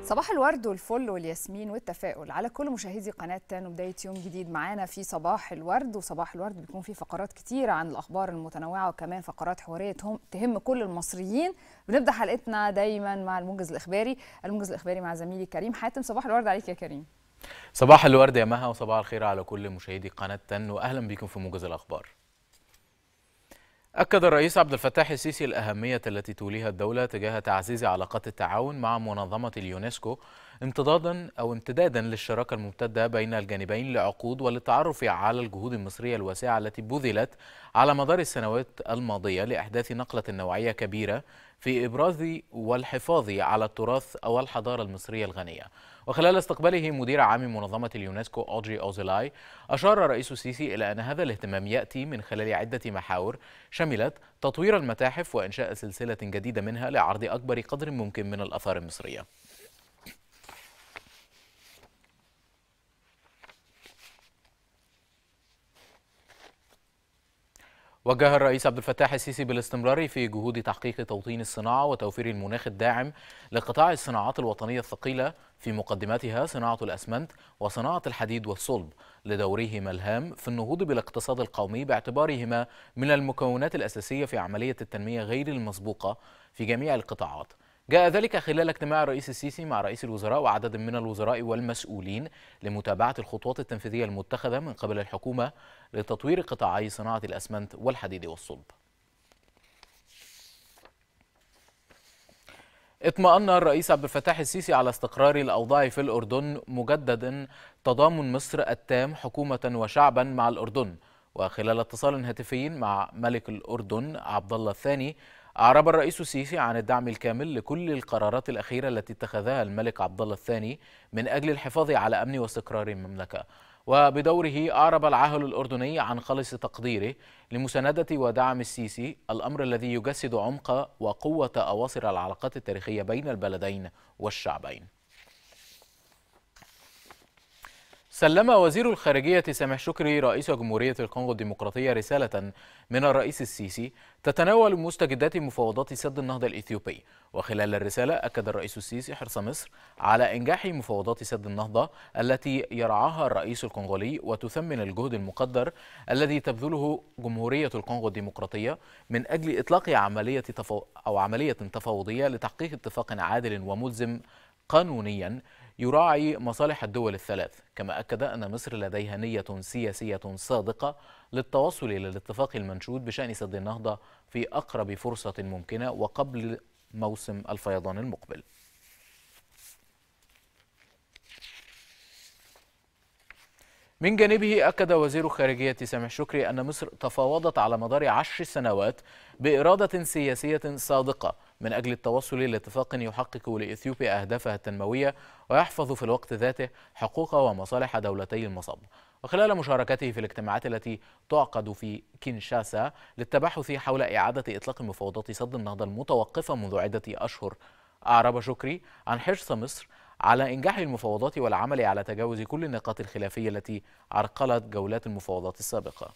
صباح الورد والفل والياسمين والتفاؤل على كل مشاهدي قناة تان وبداية يوم جديد معانا في صباح الورد وصباح الورد بيكون فيه فقرات كتيرة عن الأخبار المتنوعة وكمان فقرات حوارية تهم- تهم كل المصريين بنبدأ حلقتنا دايما مع الموجز الإخباري الموجز الإخباري مع زميلي كريم حاتم صباح الورد عليك يا كريم صباح الورد يا مها وصباح الخير على كل مشاهدي قناة تن وأهلا بكم في موجز الأخبار أكد الرئيس عبد الفتاح السيسي الأهمية التي توليها الدولة تجاه تعزيز علاقات التعاون مع منظمة اليونسكو امتدادا أو امتدادا للشراكة الممتدة بين الجانبين لعقود وللتعرف على الجهود المصرية الواسعة التي بذلت على مدار السنوات الماضية لإحداث نقلة نوعية كبيرة في إبراز والحفاظ على التراث والحضارة المصرية الغنية وخلال استقباله مدير عام منظمة اليونسكو أودري أوزيلاي أشار الرئيس السيسي إلى أن هذا الاهتمام يأتي من خلال عدة محاور شملت تطوير المتاحف وإنشاء سلسلة جديدة منها لعرض أكبر قدر ممكن من الآثار المصرية وجه الرئيس عبد الفتاح السيسي بالاستمرار في جهود تحقيق توطين الصناعة وتوفير المناخ الداعم لقطاع الصناعات الوطنية الثقيلة في مقدمتها صناعة الأسمنت وصناعة الحديد والصلب لدورهما الهام في النهوض بالاقتصاد القومي باعتبارهما من المكونات الأساسية في عملية التنمية غير المسبوقة في جميع القطاعات جاء ذلك خلال اجتماع الرئيس السيسي مع رئيس الوزراء وعدد من الوزراء والمسؤولين لمتابعة الخطوات التنفيذية المتخذة من قبل الحكومة لتطوير قطاعي صناعة الأسمنت والحديد والصلب اطمأن الرئيس عبد الفتاح السيسي على استقرار الأوضاع في الأردن مجددا تضامن مصر التام حكومة وشعبا مع الأردن وخلال اتصال هاتفي مع ملك الأردن عبد الله الثاني أعرب الرئيس السيسي عن الدعم الكامل لكل القرارات الأخيرة التي اتخذها الملك عبد الله الثاني من أجل الحفاظ على أمن واستقرار المملكة وبدوره أعرب العاهل الأردني عن خالص تقديره لمساندة ودعم السيسي الأمر الذي يجسد عمق وقوة أواصر العلاقات التاريخية بين البلدين والشعبين سلم وزير الخارجية سامح شكري رئيس جمهورية الكونغو الديمقراطية رسالة من الرئيس السيسي تتناول مستجدات مفاوضات سد النهضة الإثيوبي وخلال الرسالة أكد الرئيس السيسي حرص مصر على إنجاح مفاوضات سد النهضة التي يرعاها الرئيس الكونغولي وتثمن الجهد المقدر الذي تبذله جمهورية الكونغو الديمقراطية من أجل إطلاق عملية تفاو أو عملية تفاوضية لتحقيق اتفاق عادل وملزم قانونيا يراعي مصالح الدول الثلاث كما أكد أن مصر لديها نية سياسية صادقة للتوصل إلى الاتفاق المنشود بشأن سد النهضة في أقرب فرصة ممكنة وقبل موسم الفيضان المقبل من جانبه أكد وزير خارجية سامح شكري أن مصر تفاوضت على مدار عشر سنوات بإرادة سياسية صادقة من أجل التوصل لاتفاق يحقق لإثيوبيا أهدافها التنموية ويحفظ في الوقت ذاته حقوق ومصالح دولتي المصب وخلال مشاركته في الاجتماعات التي تعقد في كينشاسا للتبحث حول إعادة إطلاق مفاوضات سد النهضة المتوقفة منذ عدة أشهر أعرب شكري عن حرص مصر على إنجاح المفاوضات والعمل على تجاوز كل النقاط الخلافية التي عرقلت جولات المفاوضات السابقة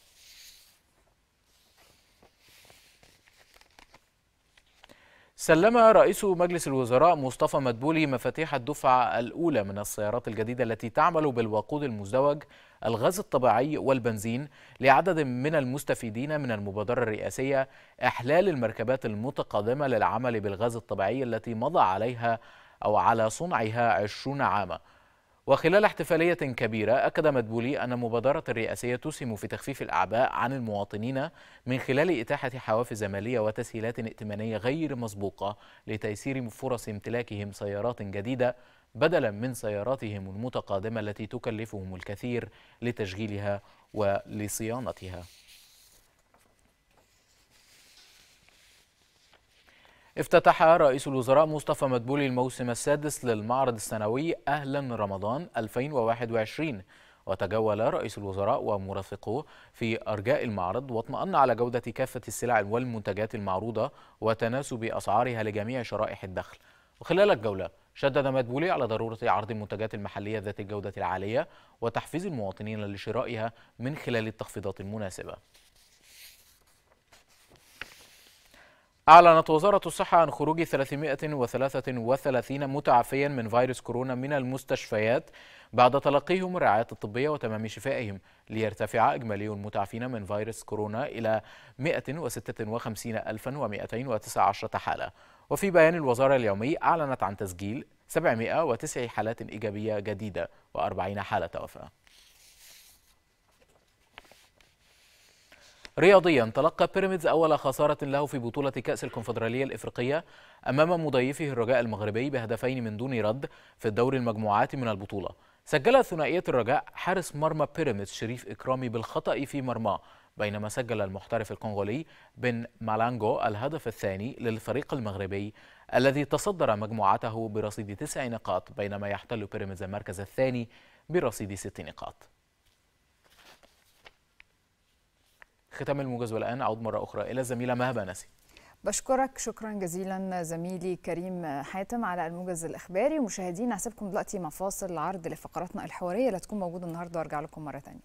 سلم رئيس مجلس الوزراء مصطفى مدبولي مفاتيح الدفعة الأولى من السيارات الجديدة التي تعمل بالوقود المزدوج الغاز الطبيعي والبنزين لعدد من المستفيدين من المبادرة الرئاسية إحلال المركبات المتقدمة للعمل بالغاز الطبيعي التي مضى عليها أو على صنعها عشرون عاما وخلال احتفالية كبيرة أكد مدبولي أن مبادرة الرئاسية تسهم في تخفيف الأعباء عن المواطنين من خلال إتاحة حوافز مالية وتسهيلات ائتمانية غير مسبوقة لتيسير فرص امتلاكهم سيارات جديدة بدلا من سياراتهم المتقادمة التي تكلفهم الكثير لتشغيلها ولصيانتها افتتح رئيس الوزراء مصطفى مدبولي الموسم السادس للمعرض السنوي أهلا رمضان 2021 وتجول رئيس الوزراء ومرافقوه في أرجاء المعرض واطمأن على جودة كافة السلع والمنتجات المعروضة وتناسب أسعارها لجميع شرائح الدخل وخلال الجولة شدد مدبولي على ضرورة عرض المنتجات المحلية ذات الجودة العالية وتحفيز المواطنين لشرائها من خلال التخفيضات المناسبة أعلنت وزارة الصحة عن خروج 333 متعافيا من فيروس كورونا من المستشفيات بعد تلقيهم الرعاية الطبية وتمام شفائهم ليرتفع إجمالي المتعافين من فيروس كورونا إلى 156219 حالة وفي بيان الوزارة اليومي أعلنت عن تسجيل 709 حالات إيجابية جديدة و40 حالة وفاة رياضيا تلقى بيراميدز أول خسارة له في بطولة كأس الكونفدرالية الإفريقية أمام مضيفه الرجاء المغربي بهدفين من دون رد في الدور المجموعات من البطولة سجل ثنائية الرجاء حارس مرمى بيراميدز شريف إكرامي بالخطأ في مرماه بينما سجل المحترف الكونغولي بن مالانجو الهدف الثاني للفريق المغربي الذي تصدر مجموعته برصيد تسع نقاط بينما يحتل بيراميدز المركز الثاني برصيد ست نقاط ختام الموجز والآن أعود مرة أخرى إلى الزميلة مهبة نسي بشكرك شكرا جزيلا زميلي كريم حاتم على الموجز الاخباري ومشاهدينا هسيبكم دلوقتي مع فاصل عرض لفقراتنا الحواريه اللي هتكون موجوده النهارده وارجع لكم مره ثانيه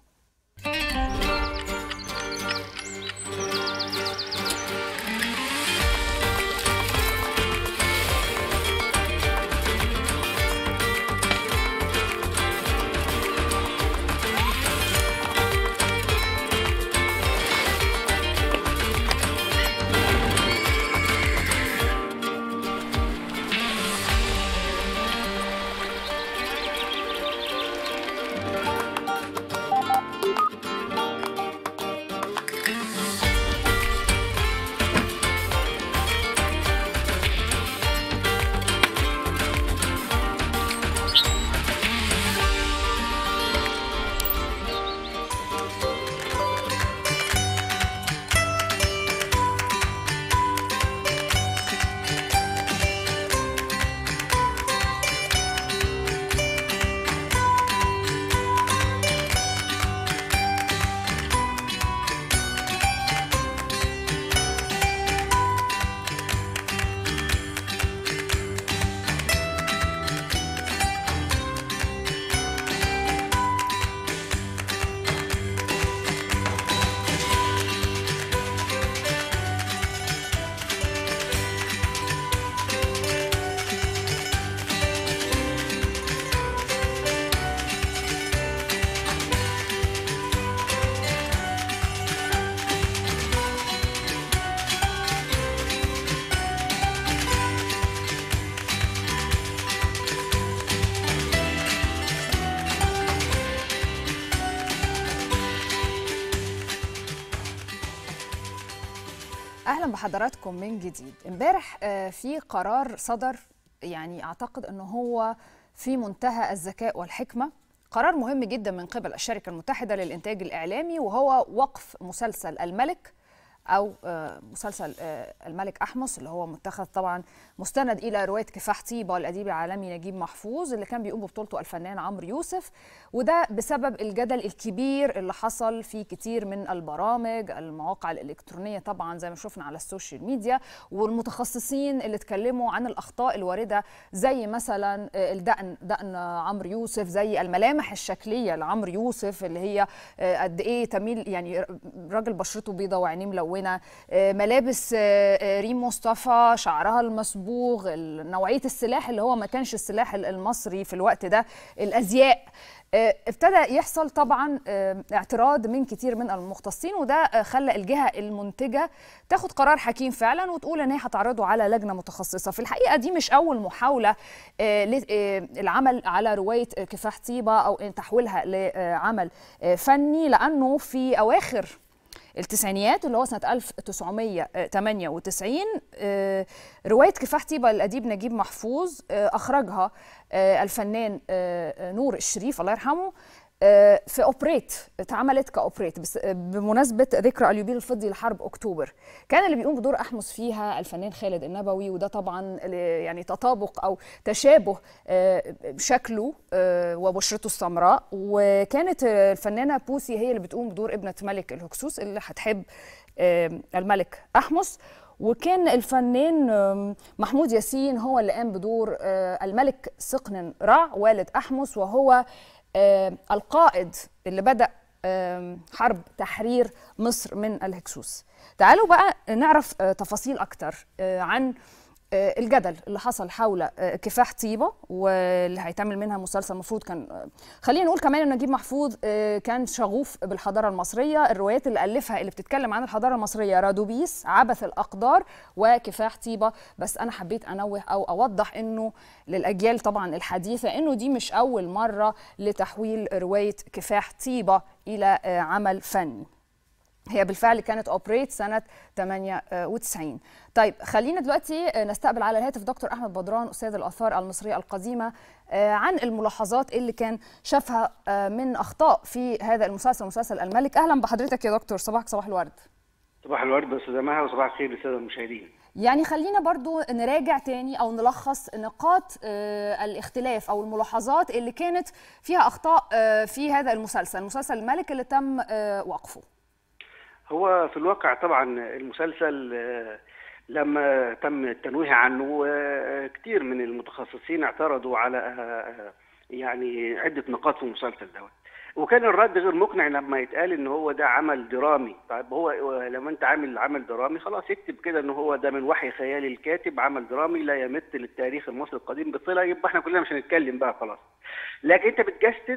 اهلا بحضراتكم من جديد امبارح آه، في قرار صدر يعني اعتقد انه هو في منتهى الذكاء والحكمه قرار مهم جدا من قبل الشركه المتحده للانتاج الاعلامي وهو وقف مسلسل الملك او آه، مسلسل آه، الملك احمس اللي هو متخذ طبعا مستند الى روايه كفاح طيبه الاديب العالمي نجيب محفوظ اللي كان بيقوم ببطولته الفنان عمرو يوسف وده بسبب الجدل الكبير اللي حصل في كتير من البرامج المواقع الالكترونيه طبعا زي ما شفنا على السوشيال ميديا والمتخصصين اللي اتكلموا عن الاخطاء الوارده زي مثلا آه، الدقن دقن عمرو يوسف زي الملامح الشكليه لعمرو يوسف اللي هي آه، قد ايه تميل يعني راجل بشرته بيضه وعينيه ملونه آه، ملابس آه، آه، ريم مصطفى شعرها المصبوغ ال- نوعيه السلاح اللي هو ما كانش السلاح ال- المصري في الوقت ده الازياء آه، ابتدى يحصل طبعا آه، اعتراض من كتير من المختصين وده آه، خلى الجهه المنتجه تاخد قرار حكيم فعلا وتقول ان هي هتعرضه على لجنه متخصصه في الحقيقه دي مش اول محاوله آه، للعمل على روايه آه، كفاح طيبه او إن تحويلها لعمل آه، فني لانه في اواخر التسعينيات اللي هو سنة 1998 آه، رواية كفاح طيبة للأديب نجيب محفوظ آه، أخرجها آه، الفنان آه، آه، نور الشريف الله يرحمه آه، في اوبريت اتعملت كاوبريت بس آه، بمناسبه ذكرى اليوبيل الفضي لحرب اكتوبر كان اللي بيقوم بدور احمس فيها الفنان خالد النبوي وده طبعا ل- يعني تطابق او تشابه آه، شكله آه، وبشرته السمراء وكانت آه، الفنانه بوسي هي اللي بتقوم بدور ابنه ملك الهكسوس اللي هتحب آه، الملك احمس وكان الفنان آم، محمود ياسين هو اللي قام بدور آه، الملك سقن رع والد احمس وهو آه، القائد اللي بدأ حرب تحرير مصر من الهكسوس تعالوا بقى نعرف تفاصيل أكتر عن الجدل اللي حصل حول كفاح طيبة واللي هيتعمل منها مسلسل المفروض كان خلينا نقول كمان ان نجيب محفوظ كان شغوف بالحضارة المصرية الروايات اللي ألفها اللي بتتكلم عن الحضارة المصرية رادوبيس عبث الأقدار وكفاح طيبة بس أنا حبيت أنوه أو أوضح أنه للأجيال طبعا الحديثة أنه دي مش أول مرة لتحويل رواية كفاح طيبة إلى عمل فني هي بالفعل كانت اوبريت سنه 98 طيب خلينا دلوقتي نستقبل على الهاتف دكتور احمد بدران استاذ الاثار المصريه القديمه عن الملاحظات اللي كان شافها من اخطاء في هذا المسلسل مسلسل الملك اهلا بحضرتك يا دكتور صباحك صباح الورد صباح الورد استاذه مها وصباح الخير للساده المشاهدين يعني خلينا برضو نراجع تاني او نلخص نقاط الاختلاف او الملاحظات اللي كانت فيها اخطاء في هذا المسلسل مسلسل الملك اللي تم وقفه هو في الواقع طبعا المسلسل لما تم التنويه عنه كتير من المتخصصين اعترضوا على يعني عده نقاط في المسلسل دوت وكان الرد غير مقنع لما يتقال ان هو ده عمل درامي طيب هو لما انت عامل عمل درامي خلاص اكتب كده ان هو ده من وحي خيالي الكاتب عمل درامي لا يمت للتاريخ المصري القديم بصله يبقى احنا كلنا مش هنتكلم بقى خلاص لكن انت بتجسد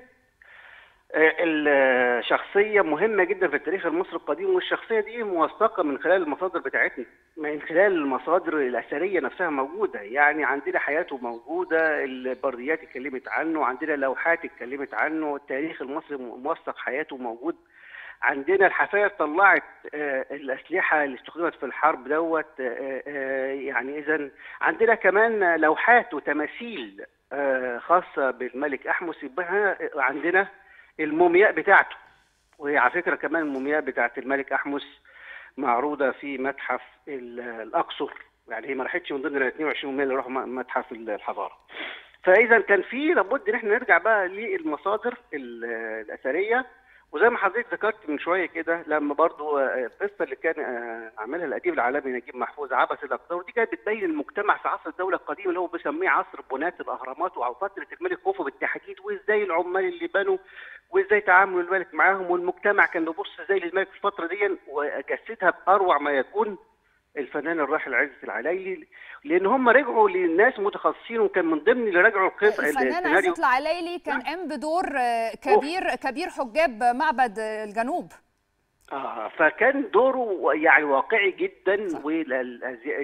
الشخصية مهمة جدا في التاريخ المصري القديم والشخصية دي موثقة من خلال المصادر بتاعتنا من خلال المصادر الأثرية نفسها موجودة يعني عندنا حياته موجودة البرديات اتكلمت عنه عندنا لوحات اتكلمت عنه التاريخ المصري موثق حياته موجود عندنا الحفاير طلعت الأسلحة اللي استخدمت في الحرب دوت يعني إذا عندنا كمان لوحات وتماثيل خاصة بالملك أحمس يبقى عندنا المومياء بتاعته وهي على فكره كمان المومياء بتاعت الملك احمس معروضه في متحف الاقصر يعني هي ما راحتش من ضمن ال 22 مومياء اللي راحوا متحف الحضاره فاذا كان في لابد ان احنا نرجع بقى للمصادر الاثريه وزي ما حضرتك ذكرت من شويه كده لما برضو القصه اللي كان عاملها الاديب العالمي نجيب محفوظ عبث الاقدار دي كانت بتبين المجتمع في عصر الدوله القديمه اللي هو بيسميه عصر بناة الاهرامات او فتره الملك خوفو بالتحديد وازاي العمال اللي بنوا وازاي تعامل الملك معاهم والمجتمع كان بيبص ازاي للملك في الفتره دي وجسدها باروع ما يكون الفنان الراحل عزت العلايلي لان هم رجعوا لناس متخصصين وكان من ضمن اللي رجعوا القصه الفنان عزت العلايلي كان قام بدور كبير كبير حجاب معبد الجنوب اه فكان دوره يعني واقعي جدا والازياء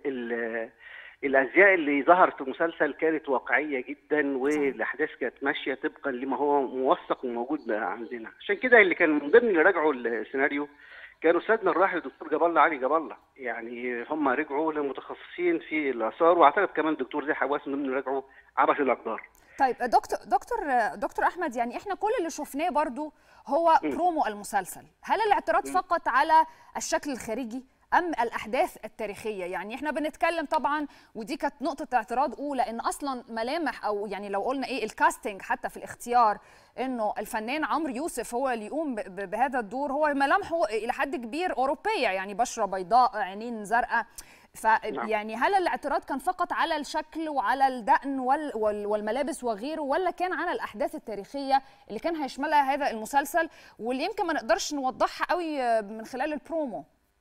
الازياء اللي ظهرت في المسلسل كانت واقعيه جدا والاحداث كانت ماشيه طبقا لما هو موثق وموجود عندنا عشان كده اللي كان من ضمن اللي راجعوا السيناريو كانوا استاذنا الراحل الدكتور جاب الله علي جاب الله يعني هم رجعوا لمتخصصين في الاثار واعتقد كمان الدكتور زي حواس من ضمن رجعوا عبث الاقدار طيب دكتور دكتور دكتور احمد يعني احنا كل اللي شفناه برضو هو برومو المسلسل هل الاعتراض فقط على الشكل الخارجي ام الاحداث التاريخيه يعني احنا بنتكلم طبعا ودي كانت نقطه اعتراض اولى ان اصلا ملامح او يعني لو قلنا ايه الكاستنج حتى في الاختيار انه الفنان عمرو يوسف هو اللي يقوم بهذا الدور هو ملامحه الى حد كبير اوروبيه يعني بشره بيضاء عينين زرقاء فيعني هل الاعتراض كان فقط على الشكل وعلى الدقن وال والملابس وغيره ولا كان على الاحداث التاريخيه اللي كان هيشملها هذا المسلسل واللي يمكن ما نقدرش نوضحها قوي من خلال البرومو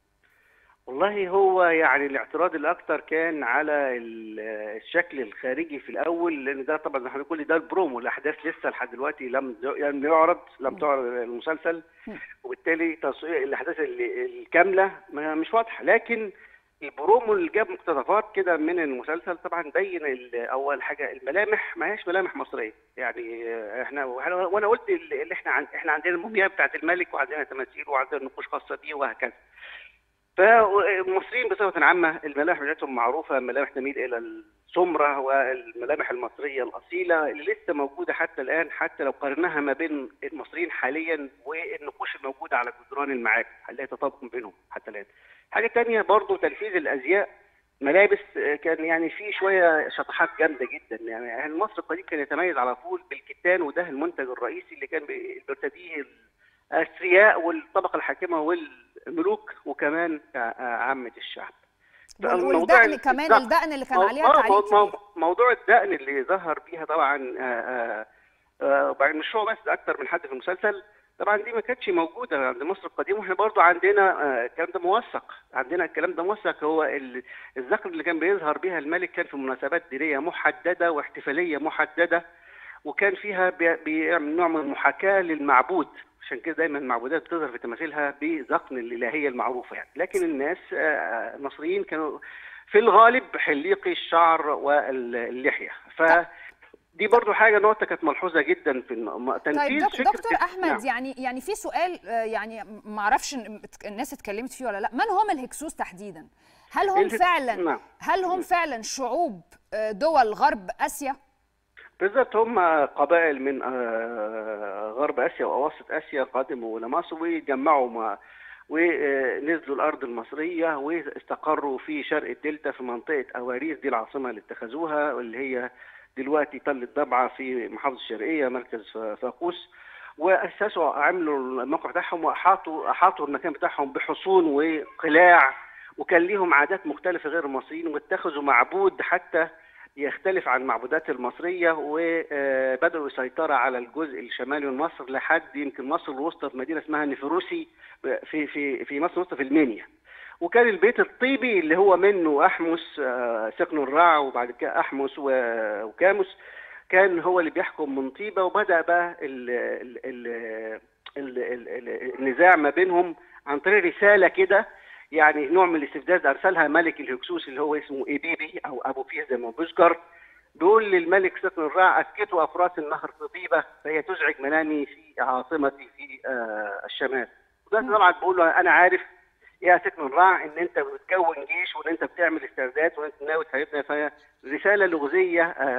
والله هو يعني الاعتراض الاكثر كان على الشكل الخارجي في الاول لان ده طبعا احنا كل ده البرومو الاحداث لسه لحد دلوقتي لم لم يعرض لم تعرض المسلسل وبالتالي الاحداث الكامله مش واضحه لكن البرومو اللي جاب مقتطفات كده من المسلسل طبعا بين اول حاجه الملامح ما هيش ملامح مصريه يعني احنا وانا قلت اللي احنا عن احنا عندنا المومياء بتاعت الملك وعندنا تماثيل وعندنا نقوش خاصه بيه وهكذا فالمصريين بصفه عامه الملامح بتاعتهم معروفه ملامح تميل الى السمره والملامح المصريه الاصيله اللي لسه موجوده حتى الان حتى لو قارناها ما بين المصريين حاليا والنقوش الموجوده على جدران المعابد هنلاقي تطابق بينهم حتى الان. حاجه ثانيه برضو تنفيذ الازياء ملابس كان يعني في شويه شطحات جامده جدا يعني المصري القديم كان يتميز على طول بالكتان وده المنتج الرئيسي اللي كان بيرتديه الاثرياء والطبقه الحاكمه والملوك وكمان عامه الشعب والدقن كمان الدقن اللي كان عليها تعليق موضوع, موضوع الدقن اللي ظهر بيها طبعا وبعدين مش هو بس اكتر من حد في المسلسل طبعا دي ما كانتش موجوده عند مصر القديمه واحنا برضو عندنا آه، الكلام ده موثق عندنا الكلام ده موثق هو ال- الذكر اللي كان بيظهر بها الملك كان في مناسبات دينيه محدده واحتفاليه محدده وكان فيها بي- بيعمل نوع من المحاكاه للمعبود عشان كده دايما المعبودات بتظهر في تماثيلها بذقن الالهيه المعروفه يعني لكن الناس آه، المصريين كانوا في الغالب حليقي الشعر واللحيه ف دي برضو حاجه نقطه كانت ملحوظه جدا في الم- طيب تنفيذ دك فكرة دكتور نعم. احمد يعني يعني في سؤال آه، يعني ما اعرفش إن الناس اتكلمت فيه ولا لا من هم الهكسوس تحديدا هل هم الهك- فعلا نعم. هل هم فعلا شعوب آه، دول غرب اسيا بالذات هم قبائل من آه، غرب اسيا واواسط اسيا قدموا الى مصر وجمعوا مع ونزلوا الارض المصريه واستقروا في شرق الدلتا في منطقه اواريس دي العاصمه اللي اتخذوها واللي هي دلوقتي تل الضبعه في محافظه الشرقيه مركز ف- فاقوس واسسوا عملوا الموقع بتاعهم واحاطوا احاطوا المكان بتاعهم بحصون وقلاع وكان ليهم عادات مختلفه غير المصريين واتخذوا معبود حتى يختلف عن المعبودات المصريه وبداوا السيطره على الجزء الشمالي من مصر لحد يمكن مصر الوسطى في مدينه اسمها نفروسي في في في مصر الوسطى في المنيا وكان البيت الطيبي اللي هو منه احمس آه، سكن الرع وبعد كده احمس و- وكاموس كان هو اللي بيحكم من طيبه وبدا بقى ال ال ال ال ال ال النزاع ما بينهم عن طريق رساله كده يعني نوع من الاستفزاز ارسلها ملك الهكسوس اللي هو اسمه ايبيبي او ابو فيه زي ما بيذكر بيقول للملك سكن الرع اسكتوا افراس النهر في طيبه فهي تزعج منامي في عاصمتي في آه الشمال وده طبعا بقول له انا عارف يا سكن الرع ان انت بتكون جيش وان انت بتعمل استرداد وان انت ناوي تهاجمنا فهي رساله لغزيه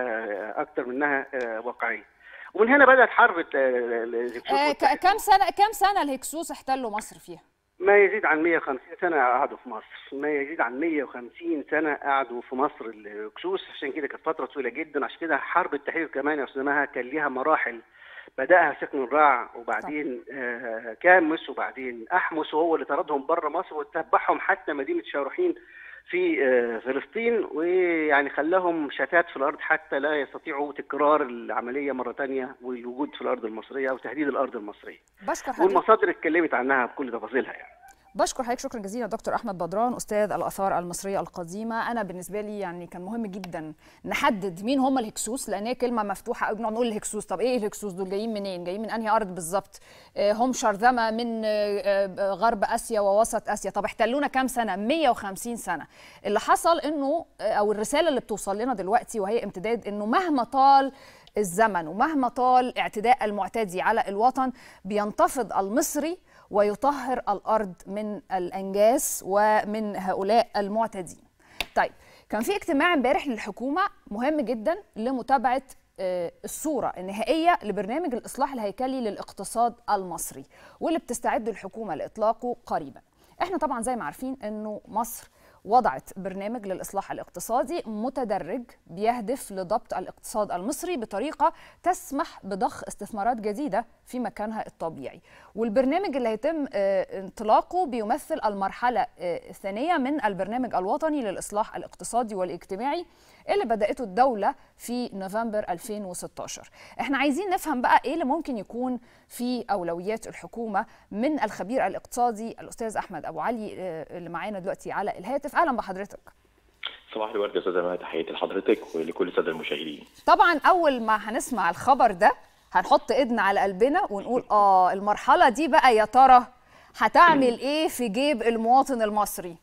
آه اكتر منها آه واقعيه ومن هنا بدات حرب ال- ال- الهكسوس آه، ك- كم سنه كم سنه الهكسوس احتلوا مصر فيها ما يزيد عن 150 سنة قعدوا في مصر ما يزيد عن 150 سنة قعدوا في مصر الهكسوس عشان كده كانت فترة طويلة جدا عشان كده حرب التحرير كمان يا أستاذ مها كان ليها مراحل بدأها سكن الرع وبعدين آه كامس وبعدين أحمس وهو اللي طردهم بره مصر وتبعهم حتى مدينة شاروحين في آه فلسطين ويعني خلاهم شتات في الأرض حتى لا يستطيعوا تكرار العملية مرة تانية والوجود في الأرض المصرية أو تهديد الأرض المصرية بشكر حضرتك والمصادر اتكلمت عنها بكل تفاصيلها يعني بشكر حضرتك شكرا جزيلا دكتور احمد بدران استاذ الاثار المصريه القديمه انا بالنسبه لي يعني كان مهم جدا نحدد مين هم الهكسوس لان هي كلمه مفتوحه قوي بنقعد نقول الهكسوس طب ايه الهكسوس دول جايين منين جايين من انهي ارض بالظبط آه، هم شرذمه من آه، آه، غرب اسيا ووسط اسيا طب احتلونا كام سنه 150 سنه اللي حصل انه آه، او الرساله اللي بتوصل لنا دلوقتي وهي امتداد انه مهما طال الزمن ومهما طال اعتداء المعتدي على الوطن بينتفض المصري ويطهر الارض من الانجاس ومن هؤلاء المعتدين. طيب كان في اجتماع امبارح للحكومه مهم جدا لمتابعه آه، الصوره النهائيه لبرنامج الاصلاح الهيكلي للاقتصاد المصري واللي بتستعد الحكومه لاطلاقه قريبا. احنا طبعا زي ما عارفين انه مصر وضعت برنامج للإصلاح الاقتصادي متدرج بيهدف لضبط الاقتصاد المصري بطريقة تسمح بضخ استثمارات جديدة في مكانها الطبيعي والبرنامج اللي هيتم آه، انطلاقه بيمثل المرحلة آه، الثانية من البرنامج الوطني للإصلاح الاقتصادي والاجتماعي اللي بدأته الدولة في نوفمبر 2016 احنا عايزين نفهم بقى ايه اللي ممكن يكون في أولويات الحكومة من الخبير الاقتصادي الأستاذ أحمد أبو علي آه، اللي معانا دلوقتي على الهاتف أهلا بحضرتك صباح الورد يا استاذه مها تحياتي لحضرتك ولكل الساده المشاهدين طبعا اول ما هنسمع الخبر ده هنحط ايدنا على قلبنا ونقول اه المرحله دي بقى يا ترى هتعمل ايه في جيب المواطن المصري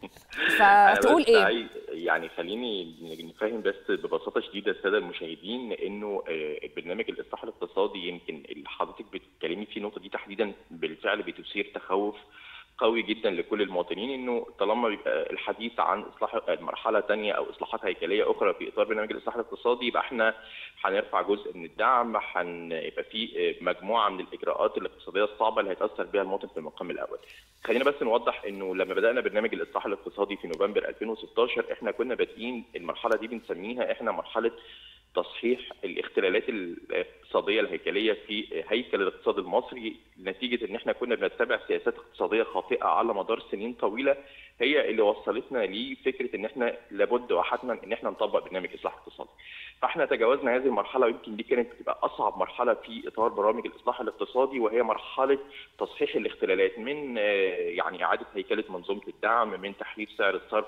أنا فتقول بس ايه عايز- يعني خليني نفهم بس ببساطه شديده الساده المشاهدين انه آه، البرنامج الاصلاح الاقتصادي يمكن اللي حضرتك بتتكلمي فيه النقطه دي تحديدا بالفعل بتثير تخوف قوي جدا لكل المواطنين انه طالما بيبقى الحديث عن اصلاح مرحله ثانيه او اصلاحات هيكليه اخرى في اطار برنامج الاصلاح الاقتصادي يبقى احنا هنرفع جزء من الدعم هيبقى في مجموعه من الاجراءات الاقتصاديه الصعبه اللي هيتاثر بها المواطن في المقام الاول. خلينا بس نوضح انه لما بدانا برنامج الاصلاح الاقتصادي في نوفمبر 2016 احنا كنا بادئين المرحله دي بنسميها احنا مرحله تصحيح الاختلالات الاقتصاديه الهيكليه في هيكل الاقتصاد المصري نتيجه ان احنا كنا بنتبع سياسات اقتصاديه خاطئه على مدار سنين طويله هي اللي وصلتنا لفكره ان احنا لابد وحتما ان احنا نطبق برنامج اصلاح اقتصادي. فاحنا تجاوزنا هذه المرحله ويمكن دي كانت بتبقى اصعب مرحله في اطار برامج الاصلاح الاقتصادي وهي مرحله تصحيح الاختلالات من يعني اعاده هيكله منظومه الدعم من تحرير سعر الصرف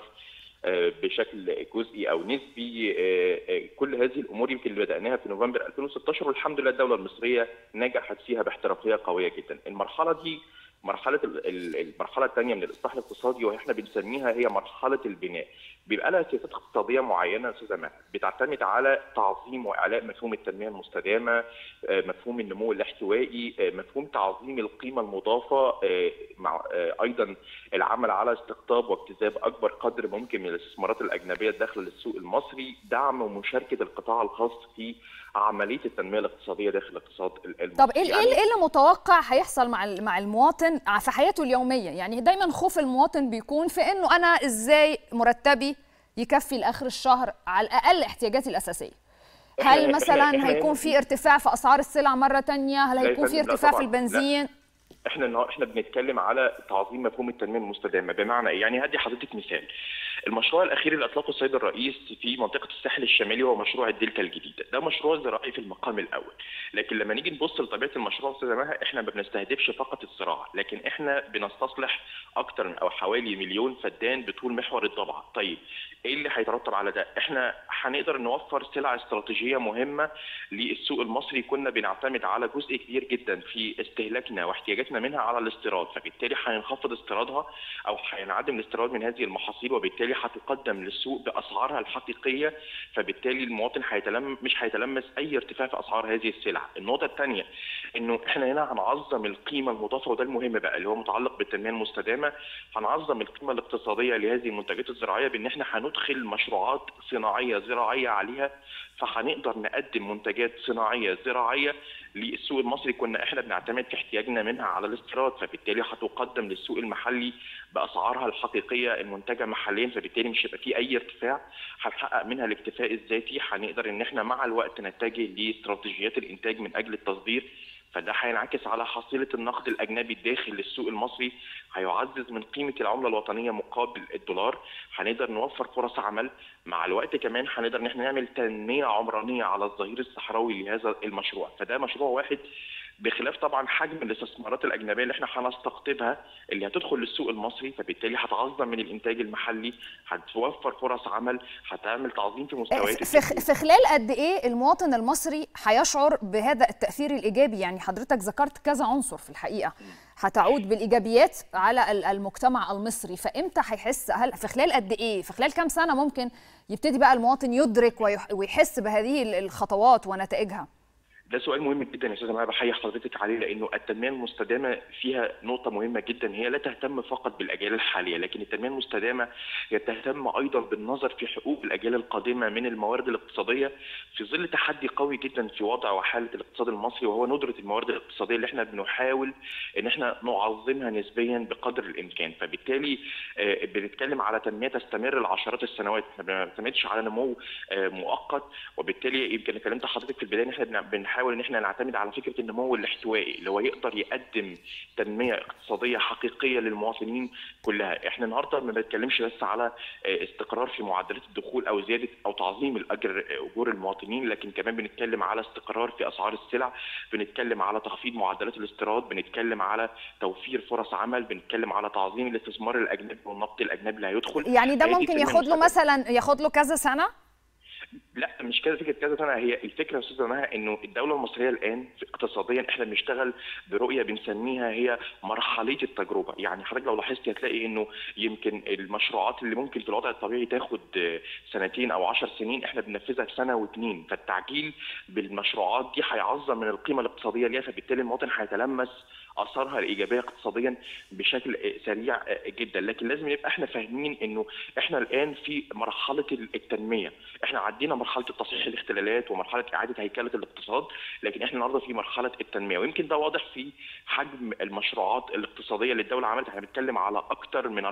بشكل جزئي او نسبي كل هذه الامور يمكن اللي بداناها في نوفمبر 2016 والحمد لله الدوله المصريه نجحت فيها باحترافيه قويه جدا المرحله دي مرحله المرحله الثانيه من الاصلاح الاقتصادي وهي احنا بنسميها هي مرحله البناء بيبقى لها سياسات اقتصاديه معينه يا استاذه مها بتعتمد على تعظيم واعلاء مفهوم التنميه المستدامه مفهوم النمو الاحتوائي مفهوم تعظيم القيمه المضافه مع ايضا العمل على استقطاب واجتذاب اكبر قدر ممكن من الاستثمارات الاجنبيه داخل السوق المصري دعم ومشاركه القطاع الخاص في عمليه التنميه الاقتصاديه داخل الاقتصاد المصري طب ايه يعني ايه اللي متوقع هيحصل مع مع المواطن في حياته اليوميه يعني دايما خوف المواطن بيكون في انه انا ازاي مرتبي يكفي لاخر الشهر على الاقل احتياجاتي الاساسيه هل مثلا هيكون في ارتفاع في اسعار السلع مره تانية هل هيكون في ارتفاع في البنزين احنا احنا بنتكلم على تعظيم مفهوم التنميه المستدامه بمعنى ايه؟ يعني هدي حضرتك مثال. المشروع الاخير اللي اطلقه السيد الرئيس في منطقه الساحل الشمالي هو مشروع الدلتا الجديده، ده مشروع زراعي في المقام الاول، لكن لما نيجي نبص لطبيعه المشروع استاذه مها احنا ما بنستهدفش فقط الزراعه، لكن احنا بنستصلح اكثر من او حوالي مليون فدان بطول محور الضبعه، طيب ايه اللي هيترتب على ده؟ احنا هنقدر نوفر سلع استراتيجيه مهمه للسوق المصري كنا بنعتمد على جزء كبير جدا في استهلاكنا واحتياجاتنا منها على الاستيراد، فبالتالي هينخفض استيرادها او هينعدم الاستيراد من هذه المحاصيل وبالتالي هتقدم للسوق باسعارها الحقيقيه فبالتالي المواطن هيتلم مش هيتلمس اي ارتفاع في اسعار هذه السلع. النقطه الثانيه انه احنا هنا هنعظم القيمه المضافه وده المهم بقى اللي هو متعلق بالتنميه المستدامه هنعظم القيمه الاقتصاديه لهذه المنتجات الزراعيه بان احنا هندخل مشروعات صناعيه زراعيه عليها فهنقدر نقدم منتجات صناعيه زراعيه للسوق المصري كنا احنا بنعتمد في احتياجنا منها على الاستيراد فبالتالي هتقدم للسوق المحلي باسعارها الحقيقيه المنتجه محليا فبالتالي مش هيبقى في اي ارتفاع هنحقق منها الاكتفاء الذاتي هنقدر ان احنا مع الوقت نتجه لاستراتيجيات الانتاج من اجل التصدير فده هينعكس على حصيله النقد الاجنبي الداخل للسوق المصري هيعزز من قيمه العمله الوطنيه مقابل الدولار هنقدر نوفر فرص عمل مع الوقت كمان هنقدر ان احنا نعمل تنميه عمرانيه على الظهير الصحراوي لهذا المشروع فده مشروع واحد بخلاف طبعا حجم الاستثمارات الاجنبيه اللي احنا هنستقطبها اللي هتدخل للسوق المصري فبالتالي هتعظم من الانتاج المحلي هتوفر فرص عمل هتعمل تعظيم في مستويات في, في خلال قد ايه المواطن المصري هيشعر بهذا التاثير الايجابي يعني حضرتك ذكرت كذا عنصر في الحقيقه هتعود بالايجابيات على المجتمع المصري فامتى هيحس هل في خلال قد ايه في خلال كام سنه ممكن يبتدي بقى المواطن يدرك ويحس بهذه الخطوات ونتائجها ده سؤال مهم جدا يا استاذه بحيي حضرتك عليه لانه التنميه المستدامه فيها نقطه مهمه جدا هي لا تهتم فقط بالاجيال الحاليه لكن التنميه المستدامه هي تهتم ايضا بالنظر في حقوق الاجيال القادمه من الموارد الاقتصاديه في ظل تحدي قوي جدا في وضع وحاله الاقتصاد المصري وهو ندره الموارد الاقتصاديه اللي احنا بنحاول ان احنا نعظمها نسبيا بقدر الامكان فبالتالي بنتكلم على تنميه تستمر لعشرات السنوات احنا ما بنعتمدش على نمو مؤقت وبالتالي يمكن كلمت حضرتك في البدايه ان احنا بنحاول بنحاول ان احنا نعتمد على فكره النمو الاحتوائي اللي هو يقدر يقدم تنميه اقتصاديه حقيقيه للمواطنين كلها، احنا النهارده ما بنتكلمش بس على استقرار في معدلات الدخول او زياده او تعظيم الاجر اجور المواطنين، لكن كمان بنتكلم على استقرار في اسعار السلع، بنتكلم على تخفيض معدلات الاستيراد، بنتكلم على توفير فرص عمل، بنتكلم على تعظيم الاستثمار الاجنبي والنقد الاجنبي اللي هيدخل. يعني ده ممكن ياخد له مثلا ياخد له كذا سنه؟ لا مش كده فكره كذا سنه هي الفكره يا استاذه مها انه الدوله المصريه الان اقتصاديا احنا بنشتغل برؤيه بنسميها هي مرحليه التجربه، يعني حضرتك لو لاحظت هتلاقي انه يمكن المشروعات اللي ممكن في الوضع الطبيعي تاخد سنتين او 10 سنين احنا بننفذها في سنه واثنين، فالتعجيل بالمشروعات دي هيعظم من القيمه الاقتصاديه ليها فبالتالي المواطن هيتلمس اثارها الايجابيه اقتصاديا بشكل سريع جدا لكن لازم نبقى احنا فاهمين انه احنا الان في مرحله التنميه احنا عدينا مرحله تصحيح الاختلالات ومرحله اعاده هيكله الاقتصاد لكن احنا النهارده في مرحله التنميه ويمكن ده واضح في حجم المشروعات الاقتصاديه اللي الدوله عملتها احنا بنتكلم على اكثر من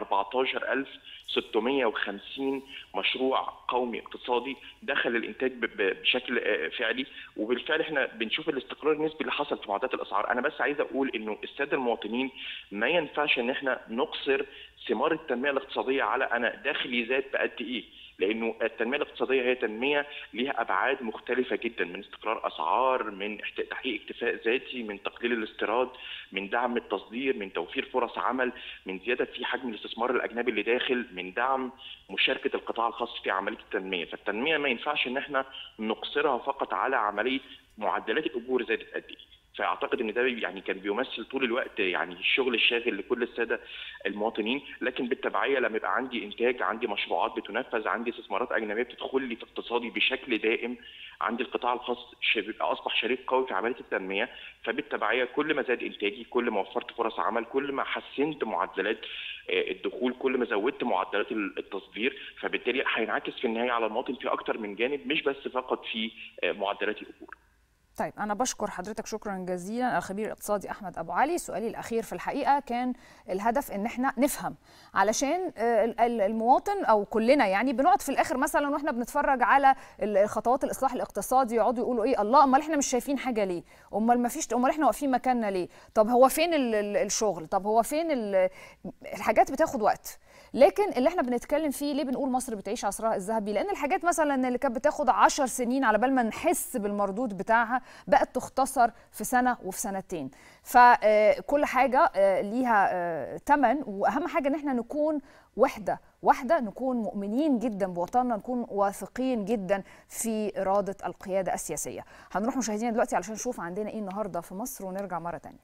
14650 مشروع قومي اقتصادي دخل الانتاج بشكل فعلي وبالفعل احنا بنشوف الاستقرار النسبي اللي حصل في معدلات الاسعار انا بس عايز اقول انه الساده المواطنين ما ينفعش ان احنا نقصر ثمار التنميه الاقتصاديه على انا دخلي زاد بقد ايه لانه التنميه الاقتصاديه هي تنميه ليها ابعاد مختلفه جدا من استقرار اسعار من تحقيق اكتفاء ذاتي من تقليل الاستيراد من دعم التصدير من توفير فرص عمل من زياده في حجم الاستثمار الاجنبي اللي داخل من دعم مشاركه القطاع الخاص في عمليه التنميه فالتنميه ما ينفعش ان احنا نقصرها فقط على عمليه معدلات الاجور زادت قد ايه فاعتقد ان ده يعني كان بيمثل طول الوقت يعني الشغل الشاغل لكل الساده المواطنين لكن بالتبعيه لما يبقى عندي انتاج عندي مشروعات بتنفذ عندي استثمارات اجنبيه بتدخل لي في اقتصادي بشكل دائم عندي القطاع الخاص بيبقى اصبح شريك قوي في عمليه التنميه فبالتبعيه كل ما زاد انتاجي كل ما وفرت فرص عمل كل ما حسنت معدلات الدخول كل ما زودت معدلات التصدير فبالتالي هينعكس في النهايه على المواطن في اكتر من جانب مش بس فقط في معدلات الاجور طيب أنا بشكر حضرتك شكرا جزيلا الخبير الاقتصادي أحمد أبو علي سؤالي الأخير في الحقيقة كان الهدف إن إحنا نفهم علشان المواطن أو كلنا يعني بنقعد في الآخر مثلا وإحنا بنتفرج على خطوات الإصلاح الاقتصادي يقعدوا يقولوا إيه الله أمال إحنا مش شايفين حاجة ليه؟ أمال ما فيش أمال إحنا واقفين مكاننا ليه؟ طب هو فين الشغل؟ طب هو فين الحاجات بتاخد وقت لكن اللي احنا بنتكلم فيه ليه بنقول مصر بتعيش عصرها الذهبي لان الحاجات مثلا اللي كانت بتاخد عشر سنين على بال ما نحس بالمردود بتاعها بقت تختصر في سنه وفي سنتين فكل حاجه ليها ثمن واهم حاجه ان احنا نكون وحده واحده نكون مؤمنين جدا بوطننا نكون واثقين جدا في اراده القياده السياسيه هنروح مشاهدينا دلوقتي علشان نشوف عندنا ايه النهارده في مصر ونرجع مره ثانيه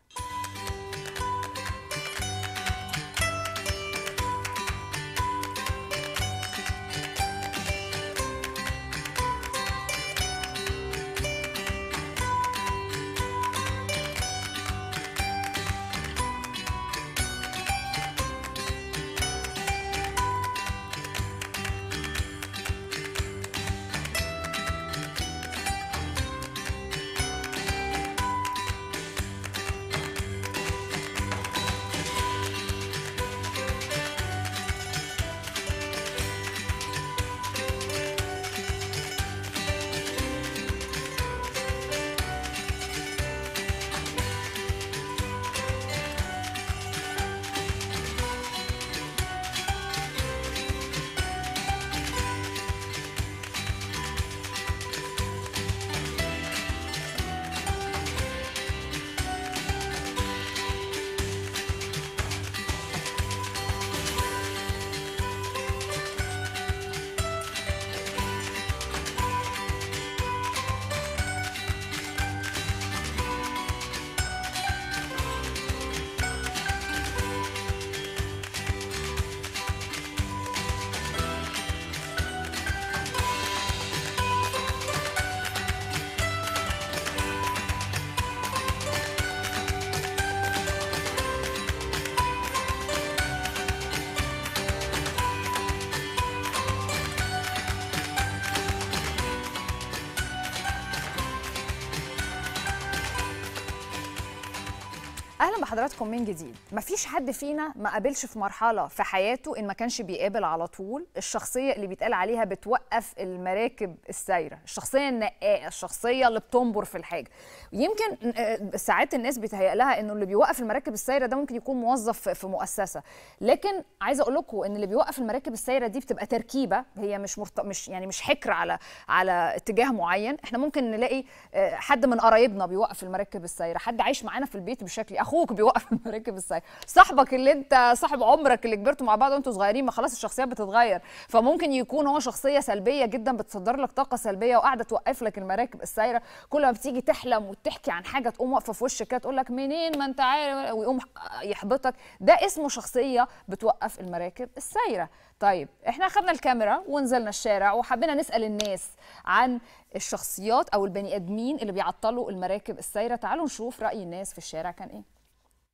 اهلا بحضراتكم من جديد مفيش حد فينا ما قابلش في مرحله في حياته ان ما كانش بيقابل على طول الشخصيه اللي بيتقال عليها بتوقف المراكب السايره الشخصيه النقاءه الشخصيه اللي بتنبر في الحاجه يمكن ساعات الناس بيتهيأ لها انه اللي بيوقف المراكب السايره ده ممكن يكون موظف في مؤسسه لكن عايزه اقول لكم ان اللي بيوقف المراكب السايره دي بتبقى تركيبه هي مش مرت... مش يعني مش حكر على على اتجاه معين احنا ممكن نلاقي حد من قرايبنا بيوقف المراكب السايره حد عايش معانا في البيت بشكل اخوك بيوقف المراكب السايره صاحبك اللي انت صاحب عمرك اللي كبرتوا مع بعض وانتوا صغيرين ما خلاص الشخصيات بتتغير فممكن يكون هو شخصيه سلبيه جدا بتصدر لك طاقه سلبيه وقاعده توقف لك المراكب السايره كل ما بتيجي تحلم وتحكي عن حاجه تقوم واقفه في وشك كده تقول لك منين ما انت عارف ويقوم يحبطك ده اسمه شخصيه بتوقف المراكب السايره طيب احنا اخذنا الكاميرا ونزلنا الشارع وحبينا نسال الناس عن الشخصيات او البني ادمين اللي بيعطلوا المراكب السايره تعالوا نشوف راي الناس في الشارع كان ايه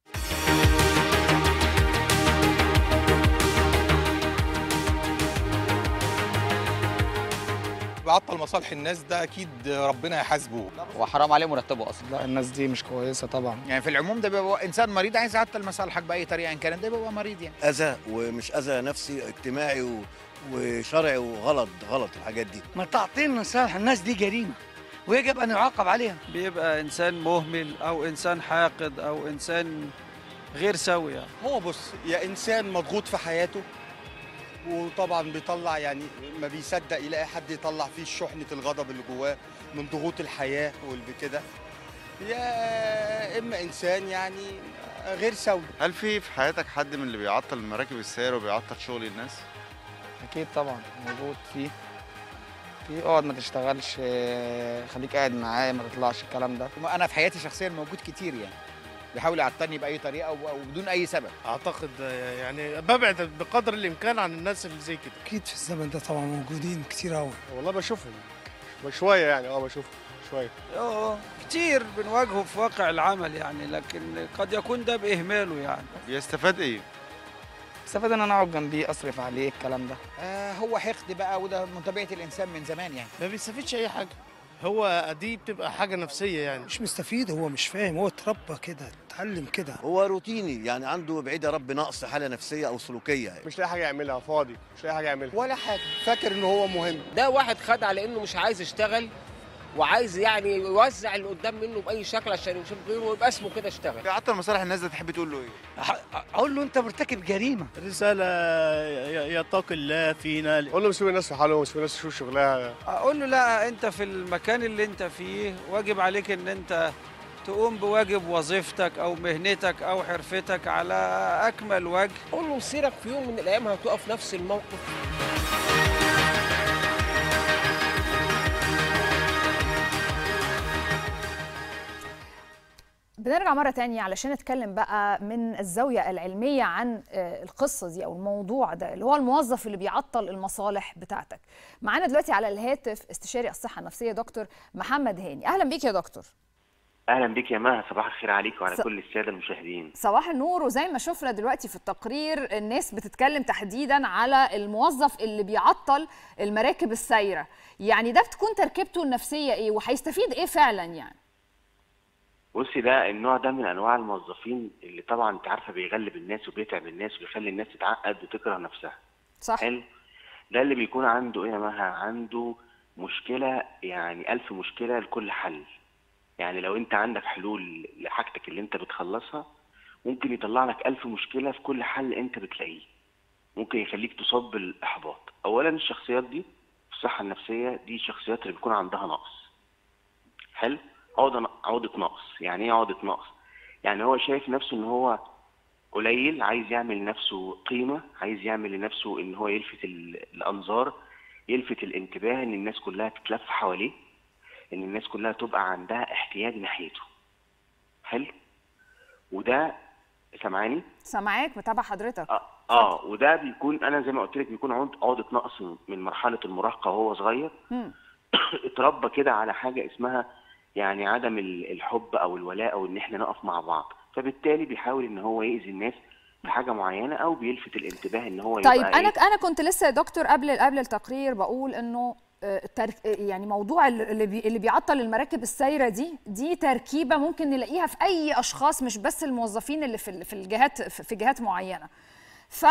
بيعطل مصالح الناس ده اكيد ربنا يحاسبه وحرام عليه مرتبه اصلا لا الناس دي مش كويسه طبعا يعني في العموم ده بيبقى انسان مريض عايز يعطل مصالحك باي طريقه ان كانت ده بيبقى مريض يعني اذى ومش اذى نفسي اجتماعي و... وشرعي وغلط غلط الحاجات دي ما تعطيل مصالح الناس دي جريمه ويجب ان يعاقب عليها بيبقى انسان مهمل او انسان حاقد او انسان غير سوي يعني. هو بص يا انسان مضغوط في حياته وطبعا بيطلع يعني ما بيصدق يلاقي حد يطلع فيه شحنه الغضب اللي جواه من ضغوط الحياه واللي كده يا اما انسان يعني غير سوي هل في في حياتك حد من اللي بيعطل مراكب السير وبيعطل شغل الناس؟ اكيد طبعا موجود فيه في اقعد ما تشتغلش خليك قاعد معايا ما تطلعش الكلام ده انا في حياتي شخصيا موجود كتير يعني بيحاول يعطلني باي طريقه او بدون اي سبب اعتقد يعني ببعد بقدر الامكان عن الناس اللي زي كده اكيد في الزمن ده طبعا موجودين كتير قوي والله بشوفهم شويه يعني اه بشوفهم شويه اه كتير بنواجهه في واقع العمل يعني لكن قد يكون ده باهماله يعني بيستفاد ايه استفاد ان انا اقعد جنبيه اصرف عليه الكلام ده آه هو حقد بقى وده من طبيعه الانسان من زمان يعني ما بيستفيدش اي حاجه هو دي بتبقى حاجه نفسيه يعني مش مستفيد هو مش فاهم هو اتربى كده اتعلم كده هو روتيني يعني عنده بعيد يا رب نقص حاله نفسيه او سلوكيه يعني. مش لاقي حاجه يعملها فاضي مش لاقي حاجه يعملها ولا حاجه فاكر ان هو مهم ده واحد خد على انه مش عايز يشتغل وعايز يعني يوزع اللي قدام منه باي شكل عشان يشوف غيره ويبقى اسمه كده اشتغل بيعطل مصالح الناس ده تحب تقول له ايه اقول له انت مرتكب جريمه رساله يتقي الله فينا قول له مش الناس في حالهم مش الناس تشوف شغلها اقول له لا انت في المكان اللي انت فيه واجب عليك ان انت تقوم بواجب وظيفتك او مهنتك او حرفتك على اكمل وجه قول له مسيرك في يوم من الايام هتقف نفس الموقف بنرجع مرة تانية علشان نتكلم بقى من الزاوية العلمية عن القصة دي أو الموضوع ده اللي هو الموظف اللي بيعطل المصالح بتاعتك معانا دلوقتي على الهاتف استشاري الصحة النفسية دكتور محمد هاني أهلا بيك يا دكتور اهلا بك يا مها صباح الخير عليك وعلى س... كل الساده المشاهدين صباح النور وزي ما شفنا دلوقتي في التقرير الناس بتتكلم تحديدا على الموظف اللي بيعطل المراكب السايره يعني ده بتكون تركيبته النفسيه ايه وهيستفيد ايه فعلا يعني بصي ده النوع ده من انواع الموظفين اللي طبعا انت عارفه بيغلب الناس وبيتعب الناس وبيخلي الناس تتعقد وتكره نفسها صح حلو ده اللي بيكون عنده ايه يا مها عنده مشكله يعني ألف مشكله لكل حل يعني لو انت عندك حلول لحاجتك اللي انت بتخلصها ممكن يطلع لك ألف مشكلة في كل حل انت بتلاقيه ممكن يخليك تصاب بالإحباط أولا الشخصيات دي في الصحة النفسية دي شخصيات اللي بيكون عندها نقص حلو عقدة عقدة نقص يعني ايه عقدة نقص يعني هو شايف نفسه ان هو قليل عايز يعمل لنفسه قيمة عايز يعمل لنفسه ان هو يلفت الأنظار يلفت الانتباه ان الناس كلها تتلف حواليه ان الناس كلها تبقى عندها احتياج ناحيته حلو وده سامعاني سامعاك متابع حضرتك اه, آه وده بيكون انا زي ما قلت لك بيكون عقده نقص من مرحله المراهقه وهو صغير اتربى كده على حاجه اسمها يعني عدم الحب او الولاء او ان احنا نقف مع بعض فبالتالي بيحاول ان هو يأذي الناس بحاجه معينه او بيلفت الانتباه ان هو طيب انا إيه؟ انا كنت لسه يا دكتور قبل قبل التقرير بقول انه يعني موضوع اللي بي اللي بيعطل المراكب السايره دي دي تركيبه ممكن نلاقيها في اي اشخاص مش بس الموظفين اللي في في الجهات في جهات معينه ف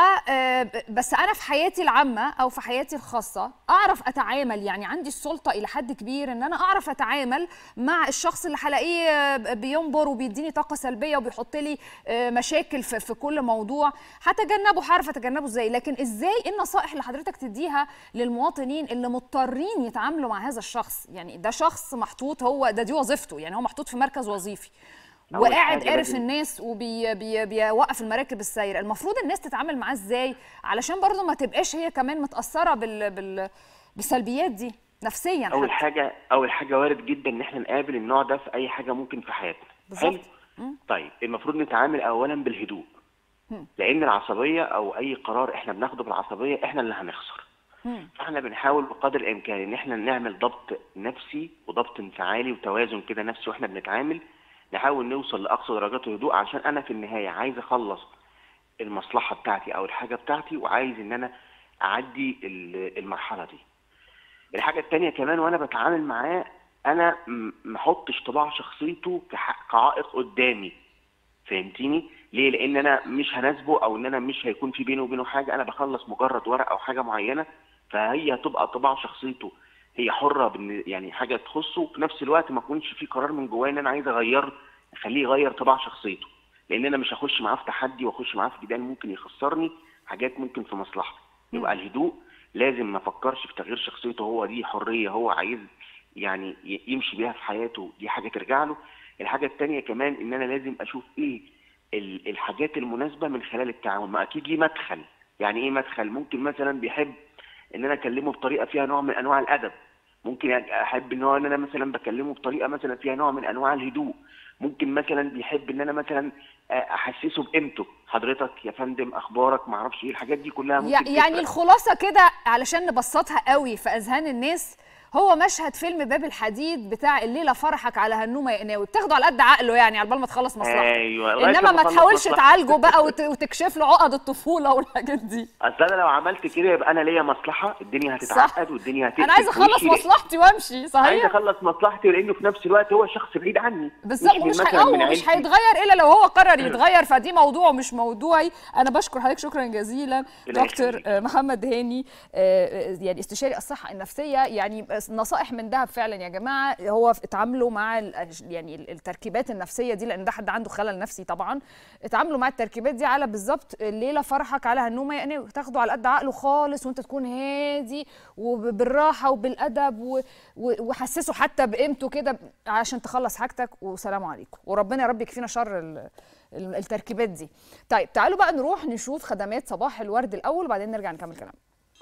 بس انا في حياتي العامه او في حياتي الخاصه اعرف اتعامل يعني عندي السلطه الى حد كبير ان انا اعرف اتعامل مع الشخص اللي هلاقيه بينبر وبيديني طاقه سلبيه وبيحط لي مشاكل في, في كل موضوع هتجنبه هعرف اتجنبه ازاي لكن ازاي ايه النصائح اللي حضرتك تديها للمواطنين اللي مضطرين يتعاملوا مع هذا الشخص يعني ده شخص محطوط هو ده دي وظيفته يعني هو محطوط في مركز وظيفي وقاعد قارف الناس وبيوقف المراكب السايره المفروض الناس تتعامل معاه ازاي علشان برضه ما تبقاش هي كمان متاثره بال... بال... بالسلبيات دي نفسيا اول حتى. حاجه اول حاجه وارد جدا ان احنا نقابل النوع ده في اي حاجه ممكن في حياتنا بالظبط طيب المفروض نتعامل اولا بالهدوء لان العصبيه او اي قرار احنا بناخده بالعصبيه احنا اللي هنخسر فاحنا بنحاول بقدر الامكان ان احنا نعمل ضبط نفسي وضبط انفعالي وتوازن كده نفسي واحنا بنتعامل نحاول نوصل لاقصى درجات الهدوء عشان انا في النهايه عايز اخلص المصلحه بتاعتي او الحاجه بتاعتي وعايز ان انا اعدي المرحله دي الحاجه الثانيه كمان وانا بتعامل معاه انا م- ما احطش طباع شخصيته كح- كعائق قدامي فهمتيني ليه لان انا مش هناسبه او ان انا مش هيكون في بيني وبينه حاجه انا بخلص مجرد ورق او حاجه معينه فهي هتبقى طباع شخصيته هي حره بن- يعني حاجه تخصه وفي نفس الوقت ما يكونش في قرار من جوايا ان انا عايز اغير اخليه يغير طباع شخصيته لان انا مش هخش معاه في تحدي واخش معاه في جدال ممكن يخسرني حاجات ممكن في مصلحتي يبقى الهدوء لازم ما افكرش في تغيير شخصيته هو دي حريه هو عايز يعني ي- يمشي بيها في حياته دي حاجه ترجع له الحاجه الثانيه كمان ان انا لازم اشوف ايه ال- الحاجات المناسبه من خلال التعامل ما اكيد ليه مدخل يعني ايه مدخل ممكن مثلا بيحب ان انا اكلمه بطريقه فيها نوع من انواع الادب ممكن احب ان هو ان انا مثلا بكلمه بطريقه مثلا فيها نوع من انواع الهدوء ممكن مثلا بيحب ان انا مثلا احسسه بقيمته حضرتك يا فندم اخبارك ما اعرفش ايه الحاجات دي كلها ممكن يع- يعني تفرق. الخلاصه كده علشان نبسطها قوي في اذهان الناس هو مشهد فيلم باب الحديد بتاع الليله فرحك على هنومه يا قناوي بتاخده على قد عقله يعني على بال ما تخلص مصلحتك ايوه لغاية انما لما ما أخلص تحاولش مصلحتي. تعالجه بقى وت- وتكشف له عقد الطفوله والحاجات دي اصل انا لو عملت كده يبقى انا ليا مصلحه الدنيا هتتعقد والدنيا هتقفل انا عايزه في اخلص وشي. مصلحتي وامشي صحيح عايز اخلص مصلحتي لانه في نفس الوقت هو شخص بعيد عني بالظبط من مش مثلاً هي... من هو مش عيلتي. هيتغير الا لو هو قرر يتغير فدي موضوع مش موضوعي انا بشكر حضرتك شكرا جزيلا ربنا دكتور آه، محمد هاني آه، آه، يعني استشاري الصحه النفسيه يعني نصائح من دهب فعلا يا جماعه هو في- اتعاملوا مع ال- يعني ال- التركيبات النفسيه دي لان ده حد عنده خلل نفسي طبعا اتعاملوا مع التركيبات دي على بالظبط الليله فرحك على هنومه يعني تاخده على قد عقله خالص وانت تكون هادي وبالراحه وبالادب و- و- وحسسه حتى بقيمته كده عشان تخلص حاجتك وسلام عليكم وربنا يا رب يكفينا شر ال- ال- التركيبات دي طيب تعالوا بقى نروح نشوف خدمات صباح الورد الاول وبعدين نرجع نكمل كلام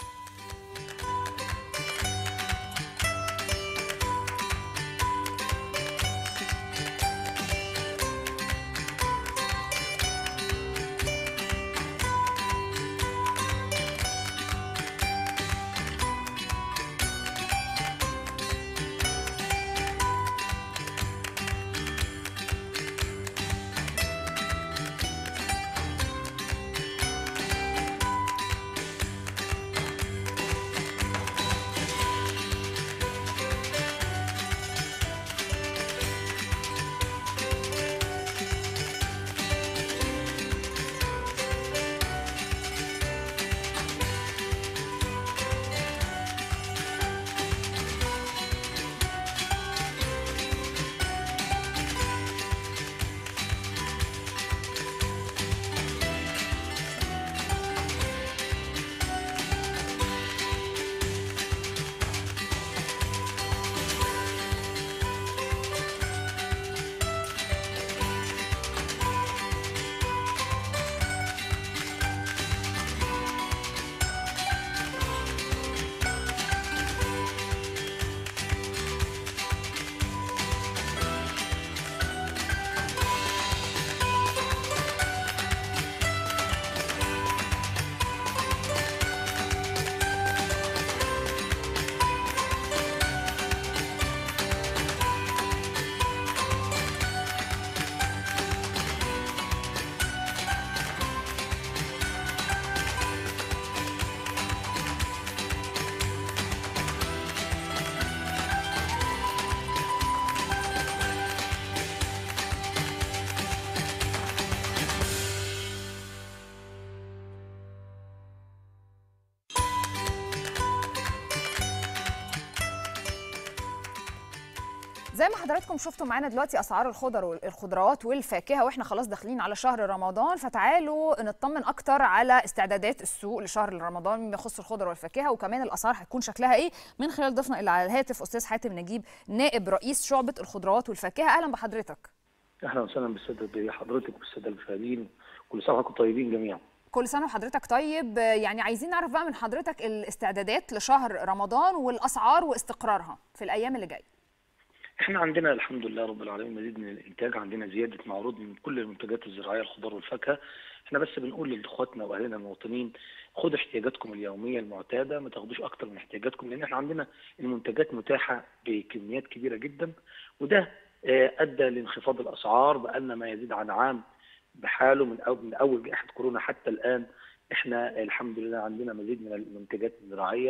زي ما حضراتكم شفتوا معانا دلوقتي اسعار الخضر والخضروات والفاكهه واحنا خلاص داخلين على شهر رمضان فتعالوا نطمن اكتر على استعدادات السوق لشهر رمضان بما يخص الخضر والفاكهه وكمان الاسعار هتكون شكلها ايه من خلال ضيفنا اللي على الهاتف استاذ حاتم نجيب نائب رئيس شعبه الخضروات والفاكهه اهلا بحضرتك اهلا وسهلا بالساده بحضرتك وبالساده المشاهدين كل سنه وانتم طيبين جميعا كل سنه وحضرتك طيب يعني عايزين نعرف بقى من حضرتك الاستعدادات لشهر رمضان والاسعار واستقرارها في الايام اللي جايه احنا عندنا الحمد لله رب العالمين مزيد من الانتاج عندنا زياده معروض من كل المنتجات الزراعيه الخضار والفاكهه احنا بس بنقول لاخواتنا واهلنا المواطنين خدوا احتياجاتكم اليوميه المعتاده ما تاخدوش اكتر من احتياجاتكم لان احنا عندنا المنتجات متاحه بكميات كبيره جدا وده آه، ادى لانخفاض الاسعار بقالنا ما يزيد عن عام بحاله من أول من اول جائحه كورونا حتى الان احنا الحمد لله عندنا مزيد من المنتجات الزراعيه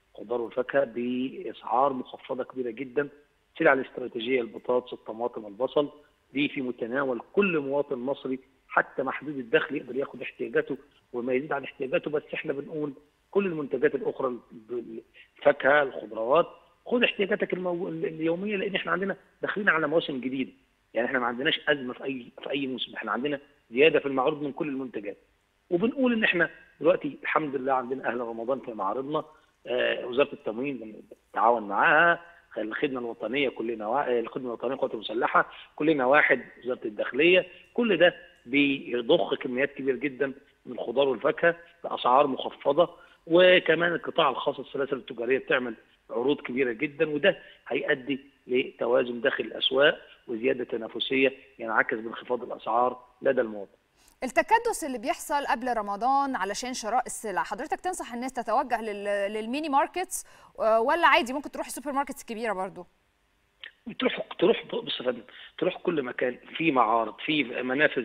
الخضار والفاكهه باسعار مخفضه كبيره جدا السلع الاستراتيجيه البطاطس الطماطم البصل دي في متناول كل مواطن مصري حتى محدود الدخل يقدر ياخد احتياجاته وما يزيد عن احتياجاته بس احنا بنقول كل المنتجات الاخرى الفاكهه الخضروات خد احتياجاتك المو... اليوميه لان احنا عندنا داخلين على مواسم جديده يعني احنا ما عندناش ازمه في اي في اي موسم احنا عندنا زياده في المعروض من كل المنتجات وبنقول ان احنا دلوقتي الحمد لله عندنا اهل رمضان في معارضنا آه وزاره التموين بنتعاون معاها الخدمه الوطنيه كلنا وا... الخدمه الوطنيه القوات المسلحه كلنا واحد وزاره الداخليه كل ده بيضخ كميات كبيره جدا من الخضار والفاكهه باسعار مخفضه وكمان القطاع الخاص السلاسل التجاريه بتعمل عروض كبيره جدا وده هيؤدي لتوازن داخل الاسواق وزياده تنافسيه ينعكس بانخفاض الاسعار لدى المواطن. التكدس اللي بيحصل قبل رمضان علشان شراء السلع حضرتك تنصح الناس تتوجه لل... للميني ماركتس ولا عادي ممكن تروح السوبر ماركتس الكبيره برضو تروح تروح بص يا فندم تروح كل مكان في معارض في منافذ